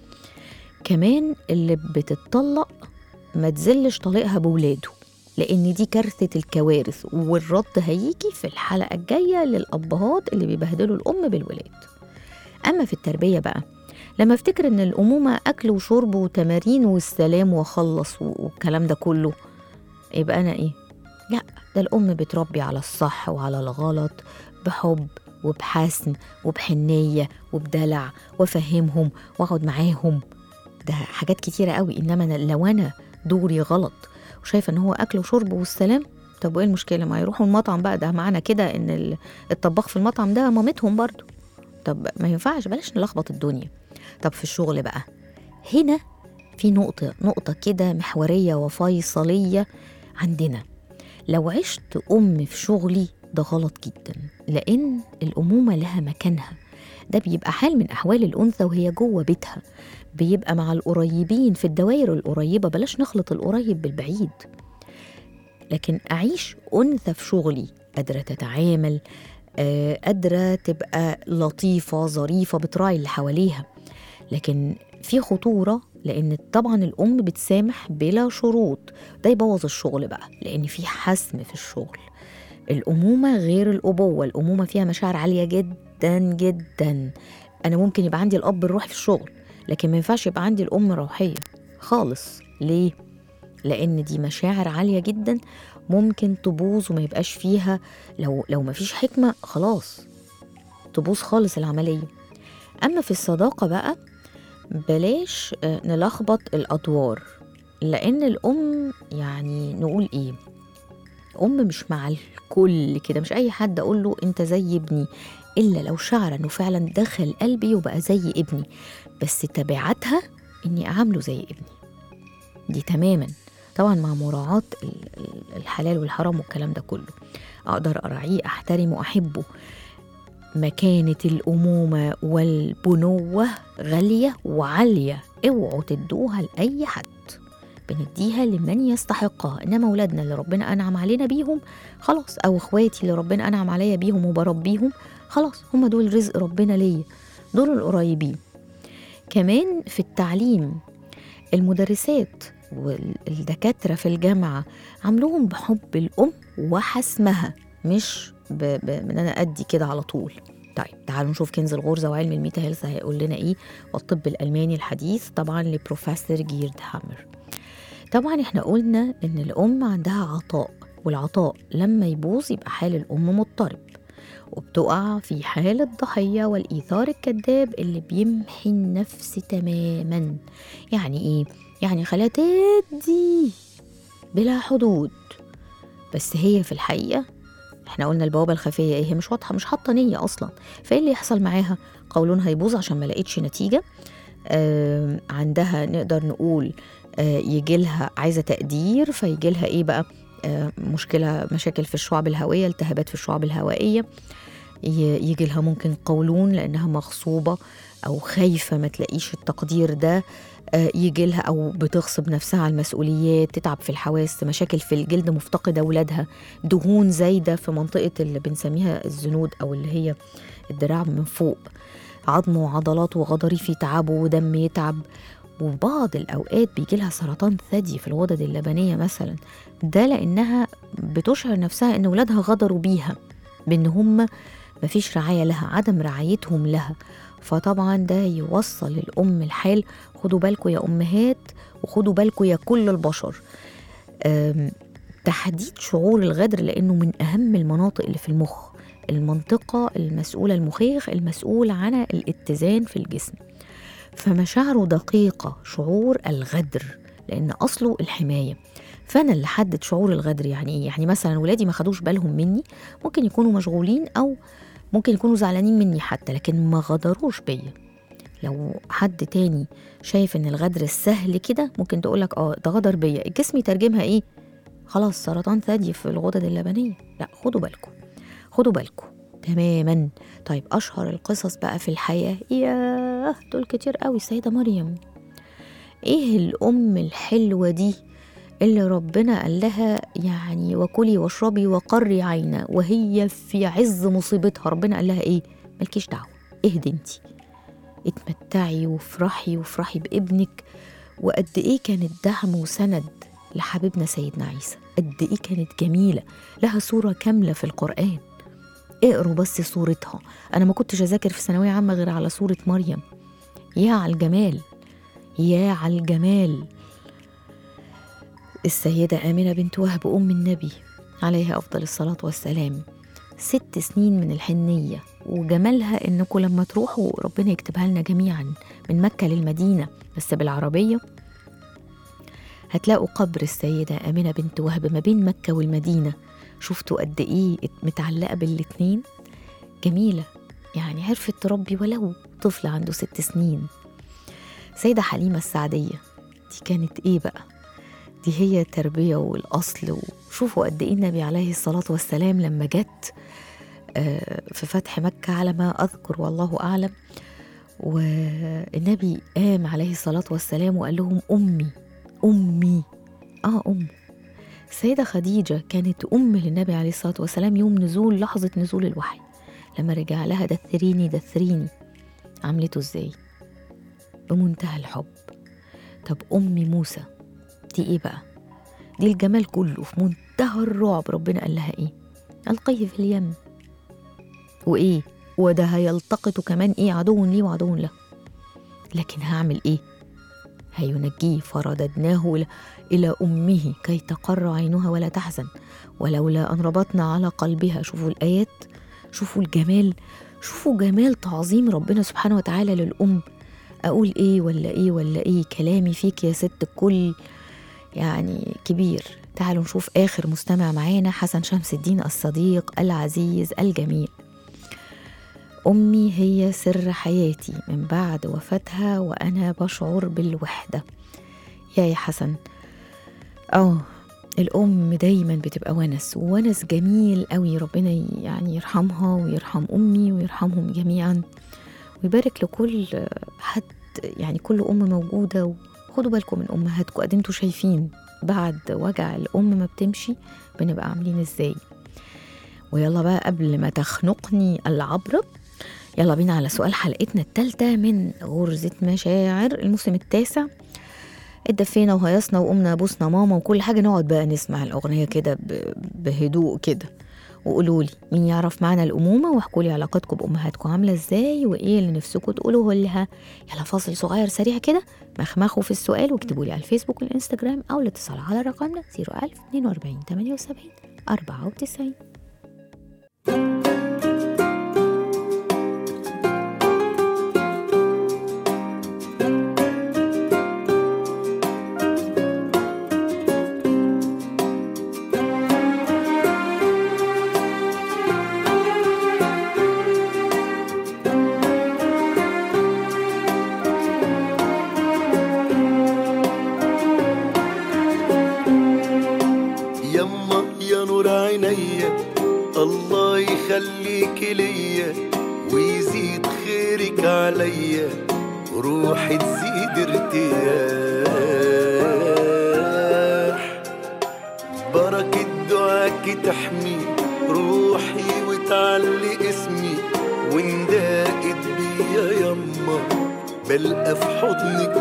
كمان اللي بتتطلق ما تزلش طليقها بولاده لان دي كارثه الكوارث والرد هيجي في الحلقه الجايه للابهات اللي بيبهدلوا الام بالولاد اما في التربيه بقى لما افتكر ان الامومه اكل وشرب وتمارين والسلام واخلص والكلام ده كله يبقى انا ايه لا ده الام بتربي على الصح وعلى الغلط بحب وبحسن وبحنيه وبدلع وافهمهم واقعد معاهم ده حاجات كتيره قوي انما أنا لو انا دوري غلط وشايفه ان هو اكل وشرب والسلام طب وايه المشكله ما يروحوا المطعم بقى ده معنى كده ان ال- الطباخ في المطعم ده مامتهم برضو طب ما ينفعش بلاش نلخبط الدنيا طب في الشغل بقى هنا في نقطة نقطة كده محورية وفيصلية عندنا لو عشت أم في شغلي ده غلط جدا لأن الأمومة لها مكانها ده بيبقى حال من أحوال الأنثى وهي جوه بيتها بيبقى مع القريبين في الدوائر القريبة بلاش نخلط القريب بالبعيد لكن أعيش أنثى في شغلي قادرة تتعامل آه، قادرة تبقى لطيفة ظريفة بتراعي اللي حواليها لكن في خطورة لأن طبعا الأم بتسامح بلا شروط ده يبوظ الشغل بقى لأن في حسم في الشغل الأمومة غير الأبوة الأمومة فيها مشاعر عالية جدا جدا أنا ممكن يبقى عندي الأب الروحي في الشغل لكن ما ينفعش يبقى عندي الأم روحية خالص ليه؟ لأن دي مشاعر عالية جدا ممكن تبوظ وما يبقاش فيها لو لو ما فيش حكمة خلاص تبوظ خالص العملية أما في الصداقة بقى بلاش آه، نلخبط الأدوار لأن الأم يعني نقول إيه أم مش مع الكل كده مش أي حد أقول له أنت زي ابني إلا لو شعر إنه فعلا دخل قلبي وبقى زي ابني بس تبعاتها إني أعامله زي ابني دي تماما طبعا مع مراعاة ال- ال- الحلال والحرام والكلام ده كله أقدر أراعيه أحترمه أحبه مكانة الأمومة والبنوة غالية وعالية اوعوا تدوها لأي حد بنديها لمن يستحقها إنما أولادنا اللي ربنا أنعم علينا بيهم خلاص أو إخواتي اللي ربنا أنعم عليا بيهم وبربيهم خلاص هم دول رزق ربنا ليا دول القريبين كمان في التعليم المدرسات والدكاترة في الجامعة عاملوهم بحب الأم وحسمها مش ب... ب... ان انا ادي كده على طول طيب تعالوا نشوف كنز الغرزه وعلم الميتا هيلث هيقول لنا ايه والطب الالماني الحديث طبعا لبروفيسور جيرد هامر طبعا احنا قلنا ان الام عندها عطاء والعطاء لما يبوظ يبقى حال الام مضطرب وبتقع في حال الضحية والإيثار الكذاب اللي بيمحي النفس تماما يعني إيه؟ يعني خلاها تدي بلا حدود بس هي في الحقيقة احنا قلنا البوابة الخفية ايه هي مش واضحة مش حاطة نية أصلا فايه اللي يحصل معاها قولون هيبوظ عشان ما لقيتش نتيجة آه عندها نقدر نقول آه يجي لها عايزة تقدير فيجي لها ايه بقى آه مشكلة مشاكل في الشعب الهوائية التهابات في الشعب الهوائية يجي لها ممكن قولون لأنها مغصوبة أو خايفة ما تلاقيش التقدير ده يجي لها أو بتغصب نفسها على المسؤوليات تتعب في الحواس مشاكل في الجلد مفتقدة أولادها دهون زايدة في منطقة اللي بنسميها الزنود أو اللي هي الدراع من فوق عظم وعضلات وغضاريف يتعبوا ودم يتعب وبعض الأوقات بيجي لها سرطان ثدي في الغدد اللبنية مثلا ده لأنها بتشعر نفسها إن ولادها غدروا بيها بإن هم مفيش رعاية لها عدم رعايتهم لها فطبعا ده يوصل الأم الحال خدوا بالكم يا أمهات وخدوا بالكم يا كل البشر تحديد شعور الغدر لأنه من أهم المناطق اللي في المخ المنطقة المسؤولة المخيخ المسؤول عن الاتزان في الجسم فمشاعره دقيقة شعور الغدر لأن أصله الحماية فأنا اللي حدد شعور الغدر يعني إيه؟ يعني مثلا ولادي ما خدوش بالهم مني ممكن يكونوا مشغولين أو ممكن يكونوا زعلانين مني حتى لكن ما غدروش بيا لو حد تاني شايف ان الغدر السهل كده ممكن تقولك اه ده غدر بيا الجسم يترجمها ايه خلاص سرطان ثدي في الغدد اللبنيه لا خدوا بالكم خدوا بالكم تماما طيب اشهر القصص بقى في الحياه ياه دول كتير قوي السيده مريم ايه الام الحلوه دي اللي ربنا قال لها يعني وكلي واشربي وقري عينا وهي في عز مصيبتها ربنا قال لها ايه مالكيش دعوه اهدي انتي اتمتعي وافرحي وافرحي بابنك وقد ايه كانت دعم وسند لحبيبنا سيدنا عيسى قد ايه كانت جميله لها صوره كامله في القران اقروا بس صورتها انا ما كنتش اذاكر في ثانويه عامه غير على صوره مريم يا على الجمال يا على الجمال السيدة آمنة بنت وهب أم النبي عليها أفضل الصلاة والسلام ست سنين من الحنية وجمالها إنكم لما تروحوا ربنا يكتبها لنا جميعا من مكة للمدينة بس بالعربية هتلاقوا قبر السيدة آمنة بنت وهب ما بين مكة والمدينة شفتوا قد إيه متعلقة بالاتنين جميلة يعني عرفت تربي ولو طفل عنده ست سنين سيدة حليمة السعدية دي كانت إيه بقى دي هي التربية والأصل وشوفوا قد إيه النبي عليه الصلاة والسلام لما جت آه، في فتح مكة على ما أذكر والله أعلم والنبي قام عليه الصلاة والسلام وقال لهم أمي أمي آه أم السيدة خديجة كانت أم للنبي عليه الصلاة والسلام يوم نزول لحظة نزول الوحي لما رجع لها دثريني دثريني عملته ازاي بمنتهى الحب طب أمي موسى دي ايه بقى دي الجمال كله في منتهى الرعب ربنا قال لها ايه القيه في اليم وايه وده هيلتقط كمان ايه عدو لي وعدو له لكن هعمل ايه هينجيه فرددناه ل- إلى أمه كي تقر عينها ولا تحزن ولولا أن ربطنا على قلبها شوفوا الآيات شوفوا الجمال شوفوا جمال تعظيم ربنا سبحانه وتعالى للأم أقول إيه ولا إيه ولا إيه كلامي فيك يا ست الكل يعني كبير تعالوا نشوف آخر مستمع معانا حسن شمس الدين الصديق العزيز الجميل أمي هي سر حياتي من بعد وفاتها وأنا بشعر بالوحدة يا يا حسن اه الأم دايما بتبقى ونس وونس جميل قوي ربنا يعني يرحمها ويرحم أمي ويرحمهم جميعا ويبارك لكل حد يعني كل أم موجودة وخدوا بالكم من أمهاتكم قد انتوا شايفين بعد وجع الأم ما بتمشي بنبقى عاملين ازاي ويلا بقى قبل ما تخنقني العبرة يلا بينا على سؤال حلقتنا التالتة من غرزة مشاعر الموسم التاسع اتدفينا وهيصنا وقمنا بوسنا ماما وكل حاجة نقعد بقى نسمع الأغنية كده ب- بهدوء كده وقولوا لي مين يعرف معنى الأمومة واحكوا لي علاقتكم بأمهاتكم عاملة ازاي وإيه اللي نفسكم تقولوه لها يلا فاصل صغير سريع كده مخمخوا في السؤال واكتبوا لي على الفيسبوك والإنستجرام أو الاتصال على رقمنا 01000 42 78 94 يما يا نور عينيا الله يخليك ليا ويزيد خيرك عليا روحي تزيد ارتياح بركة دعاك تحمي روحي وتعلي اسمي ونداقت بيا يما بلقى في حضنك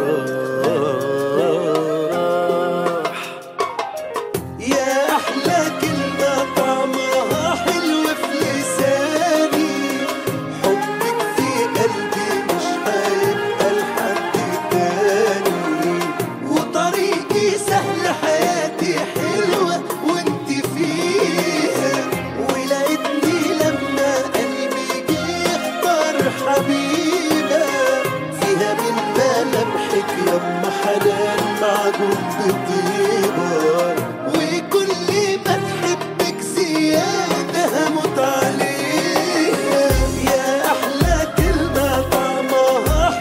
براح يا احلى كلمه طعمها حلو في لساني حبك في قلبي مش هيبقى لحد تاني وطريقي سهل حياتي حلوه وانت فيها ولقيتني لما قلبي جه يختار حبيبه فيها من ملامحك يما حنان معجون بطيبه وكل ما تحبك زيادة هموت عليها يا أحلى كلمة طعمها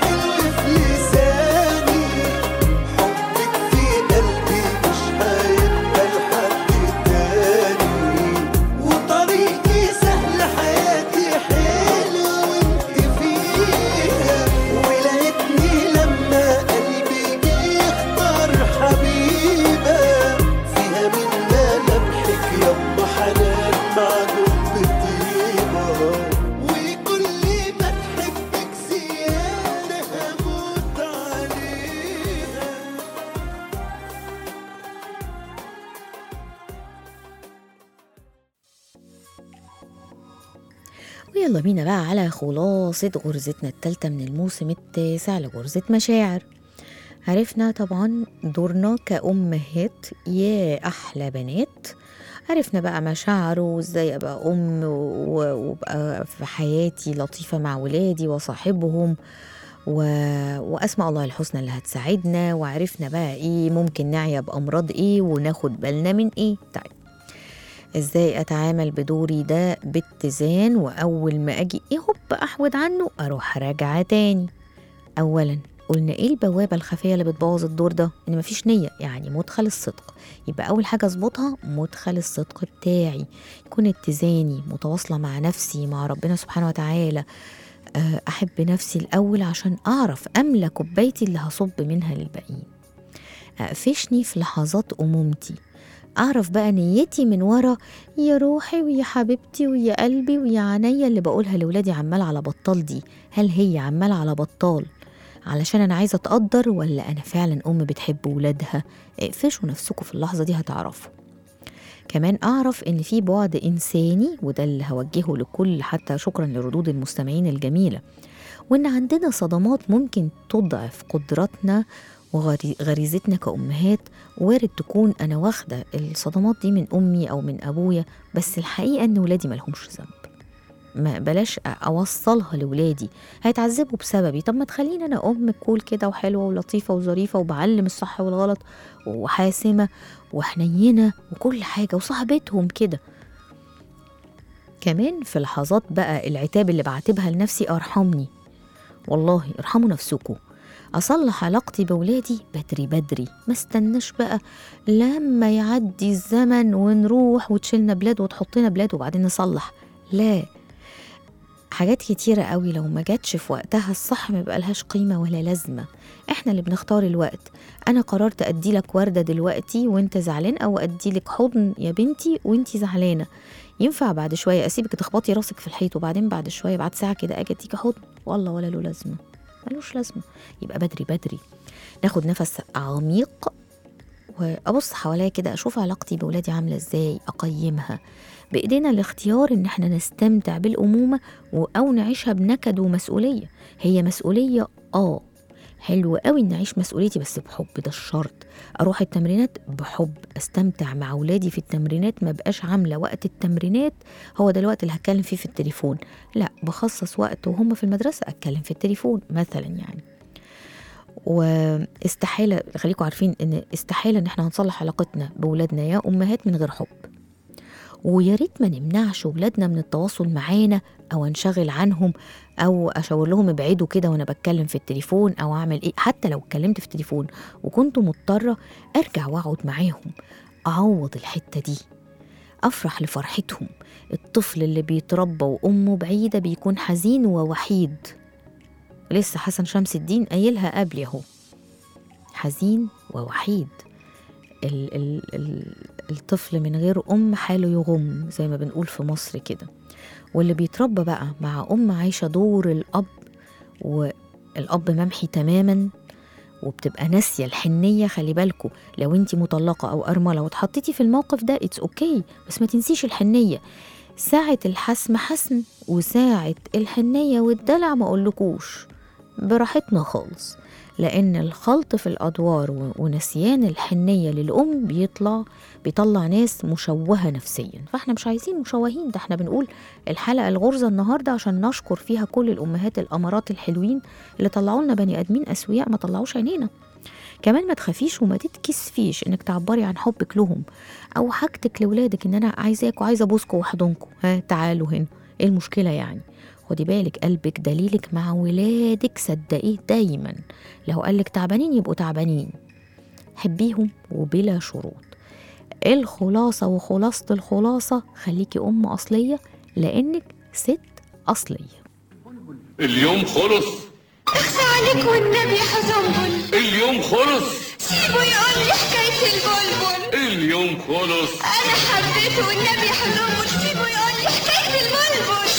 ويلا بينا بقى على خلاصة غرزتنا التالتة من الموسم التاسع لغرزة مشاعر عرفنا طبعا دورنا كأمهات يا أحلى بنات عرفنا بقى مشاعره وازاي ابقى ام و- وابقى في حياتي لطيفه مع ولادي وصاحبهم و... واسماء الله الحسنى اللي هتساعدنا وعرفنا بقى ايه ممكن نعيا بامراض ايه وناخد بالنا من ايه طيب ازاي اتعامل بدوري ده باتزان واول ما اجي ايه هوب احود عنه اروح راجعه تاني اولا قلنا ايه البوابه الخفيه اللي بتبوظ الدور ده ان مفيش نيه يعني مدخل الصدق يبقى اول حاجه اظبطها مدخل الصدق بتاعي يكون اتزاني متواصله مع نفسي مع ربنا سبحانه وتعالى آه، احب نفسي الاول عشان اعرف املى كوبايتي اللي هصب منها للباقيين اقفشني في لحظات امومتي اعرف بقى نيتي من ورا يا روحي ويا حبيبتي ويا قلبي ويا عينيا اللي بقولها لاولادي عمال على بطال دي هل هي عمال على بطال علشان انا عايزه اتقدر ولا انا فعلا ام بتحب ولادها اقفشوا نفسكم في اللحظه دي هتعرفوا كمان اعرف ان في بعد انساني وده اللي هوجهه لكل حتى شكرا لردود المستمعين الجميله وان عندنا صدمات ممكن تضعف قدراتنا وغريزتنا كأمهات وارد تكون أنا واخدة الصدمات دي من أمي أو من أبويا بس الحقيقة إن ولادي ملهمش ذنب ما بلاش أوصلها لولادي هيتعذبوا بسببي طب ما تخليني أنا أم كول كده وحلوة ولطيفة وظريفة وبعلم الصح والغلط وحاسمة وحنينة وكل حاجة وصاحبتهم كده كمان في لحظات بقى العتاب اللي بعاتبها لنفسي أرحمني والله ارحموا نفسكم أصلح علاقتي بولادي بدري بدري ما استناش بقى لما يعدي الزمن ونروح وتشيلنا بلاد وتحطنا بلاد وبعدين نصلح لا حاجات كتيرة قوي لو ما جاتش في وقتها الصح ما بقالهاش قيمة ولا لازمة احنا اللي بنختار الوقت انا قررت ادي لك وردة دلوقتي وانت زعلان او ادي لك حضن يا بنتي وانت زعلانة ينفع بعد شوية اسيبك تخبطي راسك في الحيط وبعدين بعد شوية بعد ساعة كده اجي اديكي حضن والله ولا له لازمة ملوش لازمة يبقى بدري بدري ناخد نفس عميق وابص حواليا كده اشوف علاقتي بولادي عامله ازاي اقيمها بايدينا الاختيار ان احنا نستمتع بالامومه و- او نعيشها بنكد ومسؤوليه هي مسؤوليه اه حلو قوي ان اعيش مسؤوليتي بس بحب ده الشرط اروح التمرينات بحب استمتع مع اولادي في التمرينات ما بقاش عامله وقت التمرينات هو ده الوقت اللي هتكلم فيه في التليفون لا بخصص وقت وهم في المدرسه اتكلم في التليفون مثلا يعني واستحاله خليكم عارفين ان استحاله ان احنا هنصلح علاقتنا بولادنا يا امهات من غير حب ويا ريت ما نمنعش ولادنا من التواصل معانا او انشغل عنهم او اشاور لهم ابعدوا كده وانا بتكلم في التليفون او اعمل ايه حتى لو اتكلمت في التليفون وكنت مضطره ارجع واقعد معاهم اعوض الحته دي افرح لفرحتهم الطفل اللي بيتربى وامه بعيده بيكون حزين ووحيد لسه حسن شمس الدين قايلها قبل اهو حزين ووحيد ال ال ال الطفل من غير أم حاله يغم زي ما بنقول في مصر كده واللي بيتربى بقى مع أم عايشة دور الأب والأب ممحي تماما وبتبقى ناسية الحنية خلي بالكوا لو انت مطلقة أو أرملة واتحطيتي في الموقف ده اتس اوكي بس ما تنسيش الحنية ساعة الحسم حسم وساعة الحنية والدلع ما أقولكوش براحتنا خالص لأن الخلط في الأدوار و- ونسيان الحنية للأم بيطلع بيطلع ناس مشوهة نفسيا فاحنا مش عايزين مشوهين ده احنا بنقول الحلقة الغرزة النهاردة عشان نشكر فيها كل الأمهات الأمارات الحلوين اللي طلعوا لنا بني آدمين أسوياء ما طلعوش عينينا كمان ما تخافيش وما تتكسفيش انك تعبري عن حبك لهم او حاجتك لاولادك ان انا عايزاكوا عايزه ابوسكوا واحضنكوا ها تعالوا هنا ايه المشكله يعني خدي بالك قلبك دليلك مع ولادك صدقيه دايما لو قالك تعبانين يبقوا تعبانين حبيهم وبلا شروط الخلاصة وخلاصة الخلاصة خليكي أم أصلية لأنك ست أصلية اليوم خلص اخفى عليك والنبي يا حزنبل اليوم خلص سيبه يقول لي حكاية البلبل اليوم خلص أنا حبيته والنبي يا حزنبل سيبه يقول لي حكاية البلبل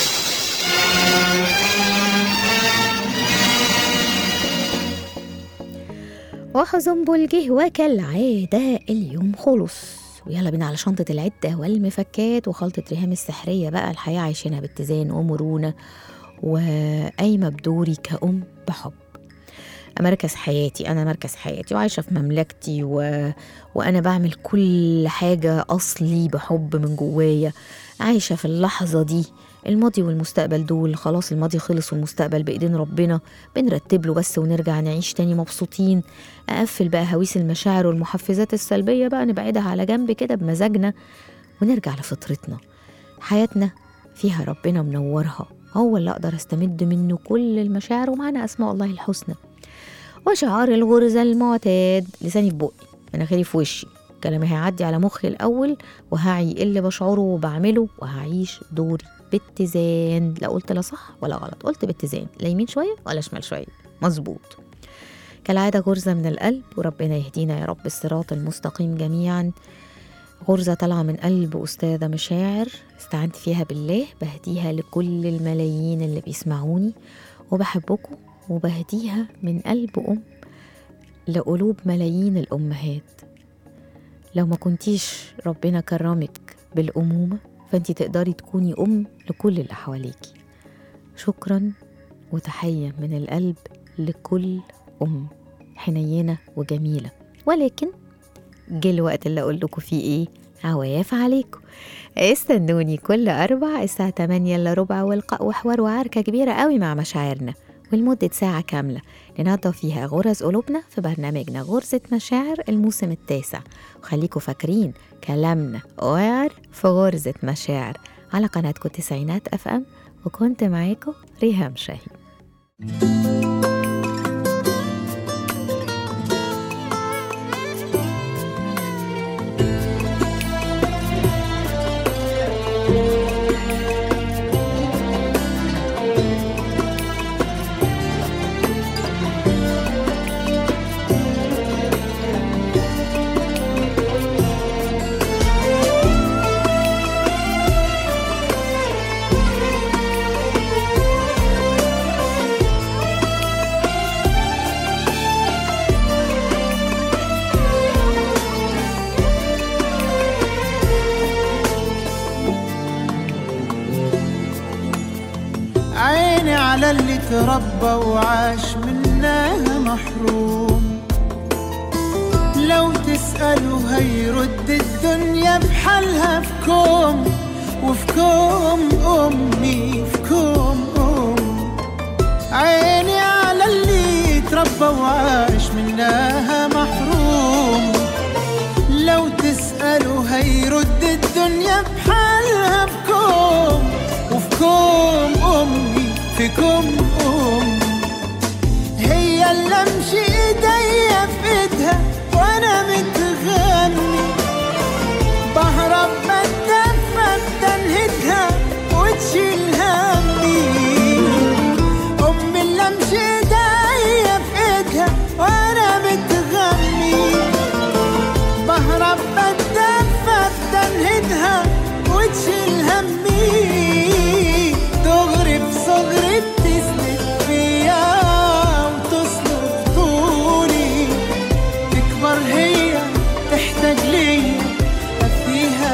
وحزنبل جه وكالعادة اليوم خلص ويلا بينا على شنطة العدة والمفكات وخلطة ريهام السحرية بقى الحياة عايشينها باتزان ومرونة وقايمة بدوري كأم بحب مركز حياتي أنا مركز حياتي وعايشة في مملكتي و... وأنا بعمل كل حاجة أصلي بحب من جوايا عايشة في اللحظة دي الماضي والمستقبل دول خلاص الماضي خلص والمستقبل بإيدين ربنا بنرتب له بس ونرجع نعيش تاني مبسوطين أقفل بقى هويس المشاعر والمحفزات السلبية بقى نبعدها على جنب كده بمزاجنا ونرجع لفطرتنا حياتنا فيها ربنا منورها هو اللي أقدر أستمد منه كل المشاعر ومعنا أسماء الله الحسنى وشعار الغرزة المعتاد لساني في بقي مناخيري في وشي كلامي هيعدي على مخي الأول وهعي اللي بشعره وبعمله وهعيش دوري باتزان لا قلت لا صح ولا غلط قلت باتزان لا يمين شوية ولا شمال شوية مظبوط كالعادة غرزة من القلب وربنا يهدينا يا رب الصراط المستقيم جميعا غرزة طالعة من قلب أستاذة مشاعر استعنت فيها بالله بهديها لكل الملايين اللي بيسمعوني وبحبكم وبهديها من قلب أم لقلوب ملايين الأمهات لو ما كنتيش ربنا كرمك بالأمومة فأنت تقدري تكوني أم لكل اللي حواليكي شكرا وتحية من القلب لكل أم حنينة وجميلة ولكن جه الوقت اللي أقول لكم فيه إيه عواف عليكم استنوني كل أربع الساعة 8 إلا ربع والقاء وحوار وعركة كبيرة قوي مع مشاعرنا ولمدة ساعة كاملة لنضف فيها غرز قلوبنا في برنامجنا غرزة مشاعر الموسم التاسع وخليكم فاكرين كلامنا وعر في غرزة مشاعر على قناتكم تسعينات أف أم وكنت معاكم ريهام شاهين عيني على اللي تربى وعاش منها محروم لو تسأله هيرد الدنيا بحالها في كوم وفي كوم أمي في كوم أم عيني على اللي تربى وعاش منها محروم لو تسأله هيرد الدنيا بحالها في كوم وفي كوم أمي في كوم أم هي اللي امشي ايديا في ايدها وانا متغني بهرب بتدفى بتنهدها وتشيل همي امي اللي امشي ايديا في ايدها وانا متغني بهرب بتدفى بتنهدها وتشيل همي دغري في صغري بتسند فيا وتصلب طولي تكبر هي تحتاج ليا افديها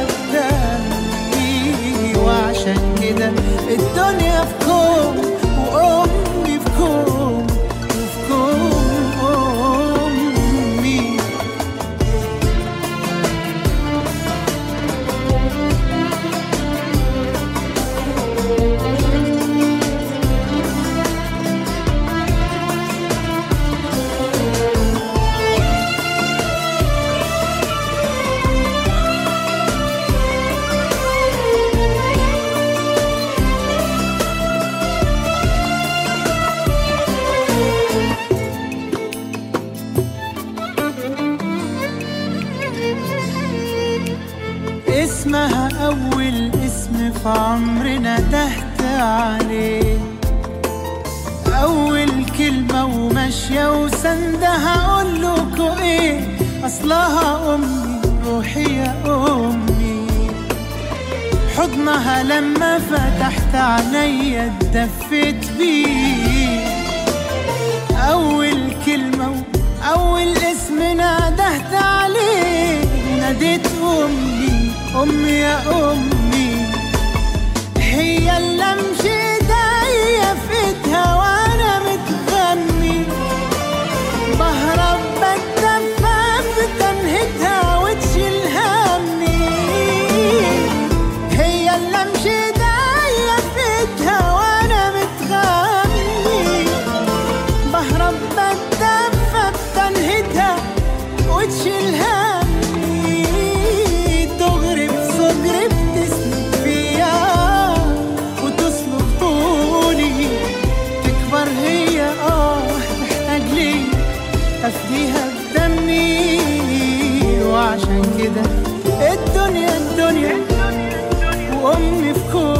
بدمي وعشان كده الدنيا في كوم وامي في كوم وفي كوم امي اسمها أول اسم في عمرنا تحت عليه أول كلمة وماشية وسندها أقول لكوا إيه أصلها أمي روحي يا أمي حضنها لما فتحت عينيا اتدفيت بيه أول كلمة أول اسم نادهت عليه ناديت أمي أمي يا أمي هي اللي امشي ايديا في ايدها وانا متغني بهرب بتدفى بتنهدها وتشيل همي هي اللي امشي ايديا في ايدها وانا متغني بهرب بتدفى بتنهدها وتشيل همي تغرب صدري بتسند فيا وتسلق طولي تكبر هي اه تحتاج لي افديها بدمي وعشان كده الدنيا الدنيا وامي في كل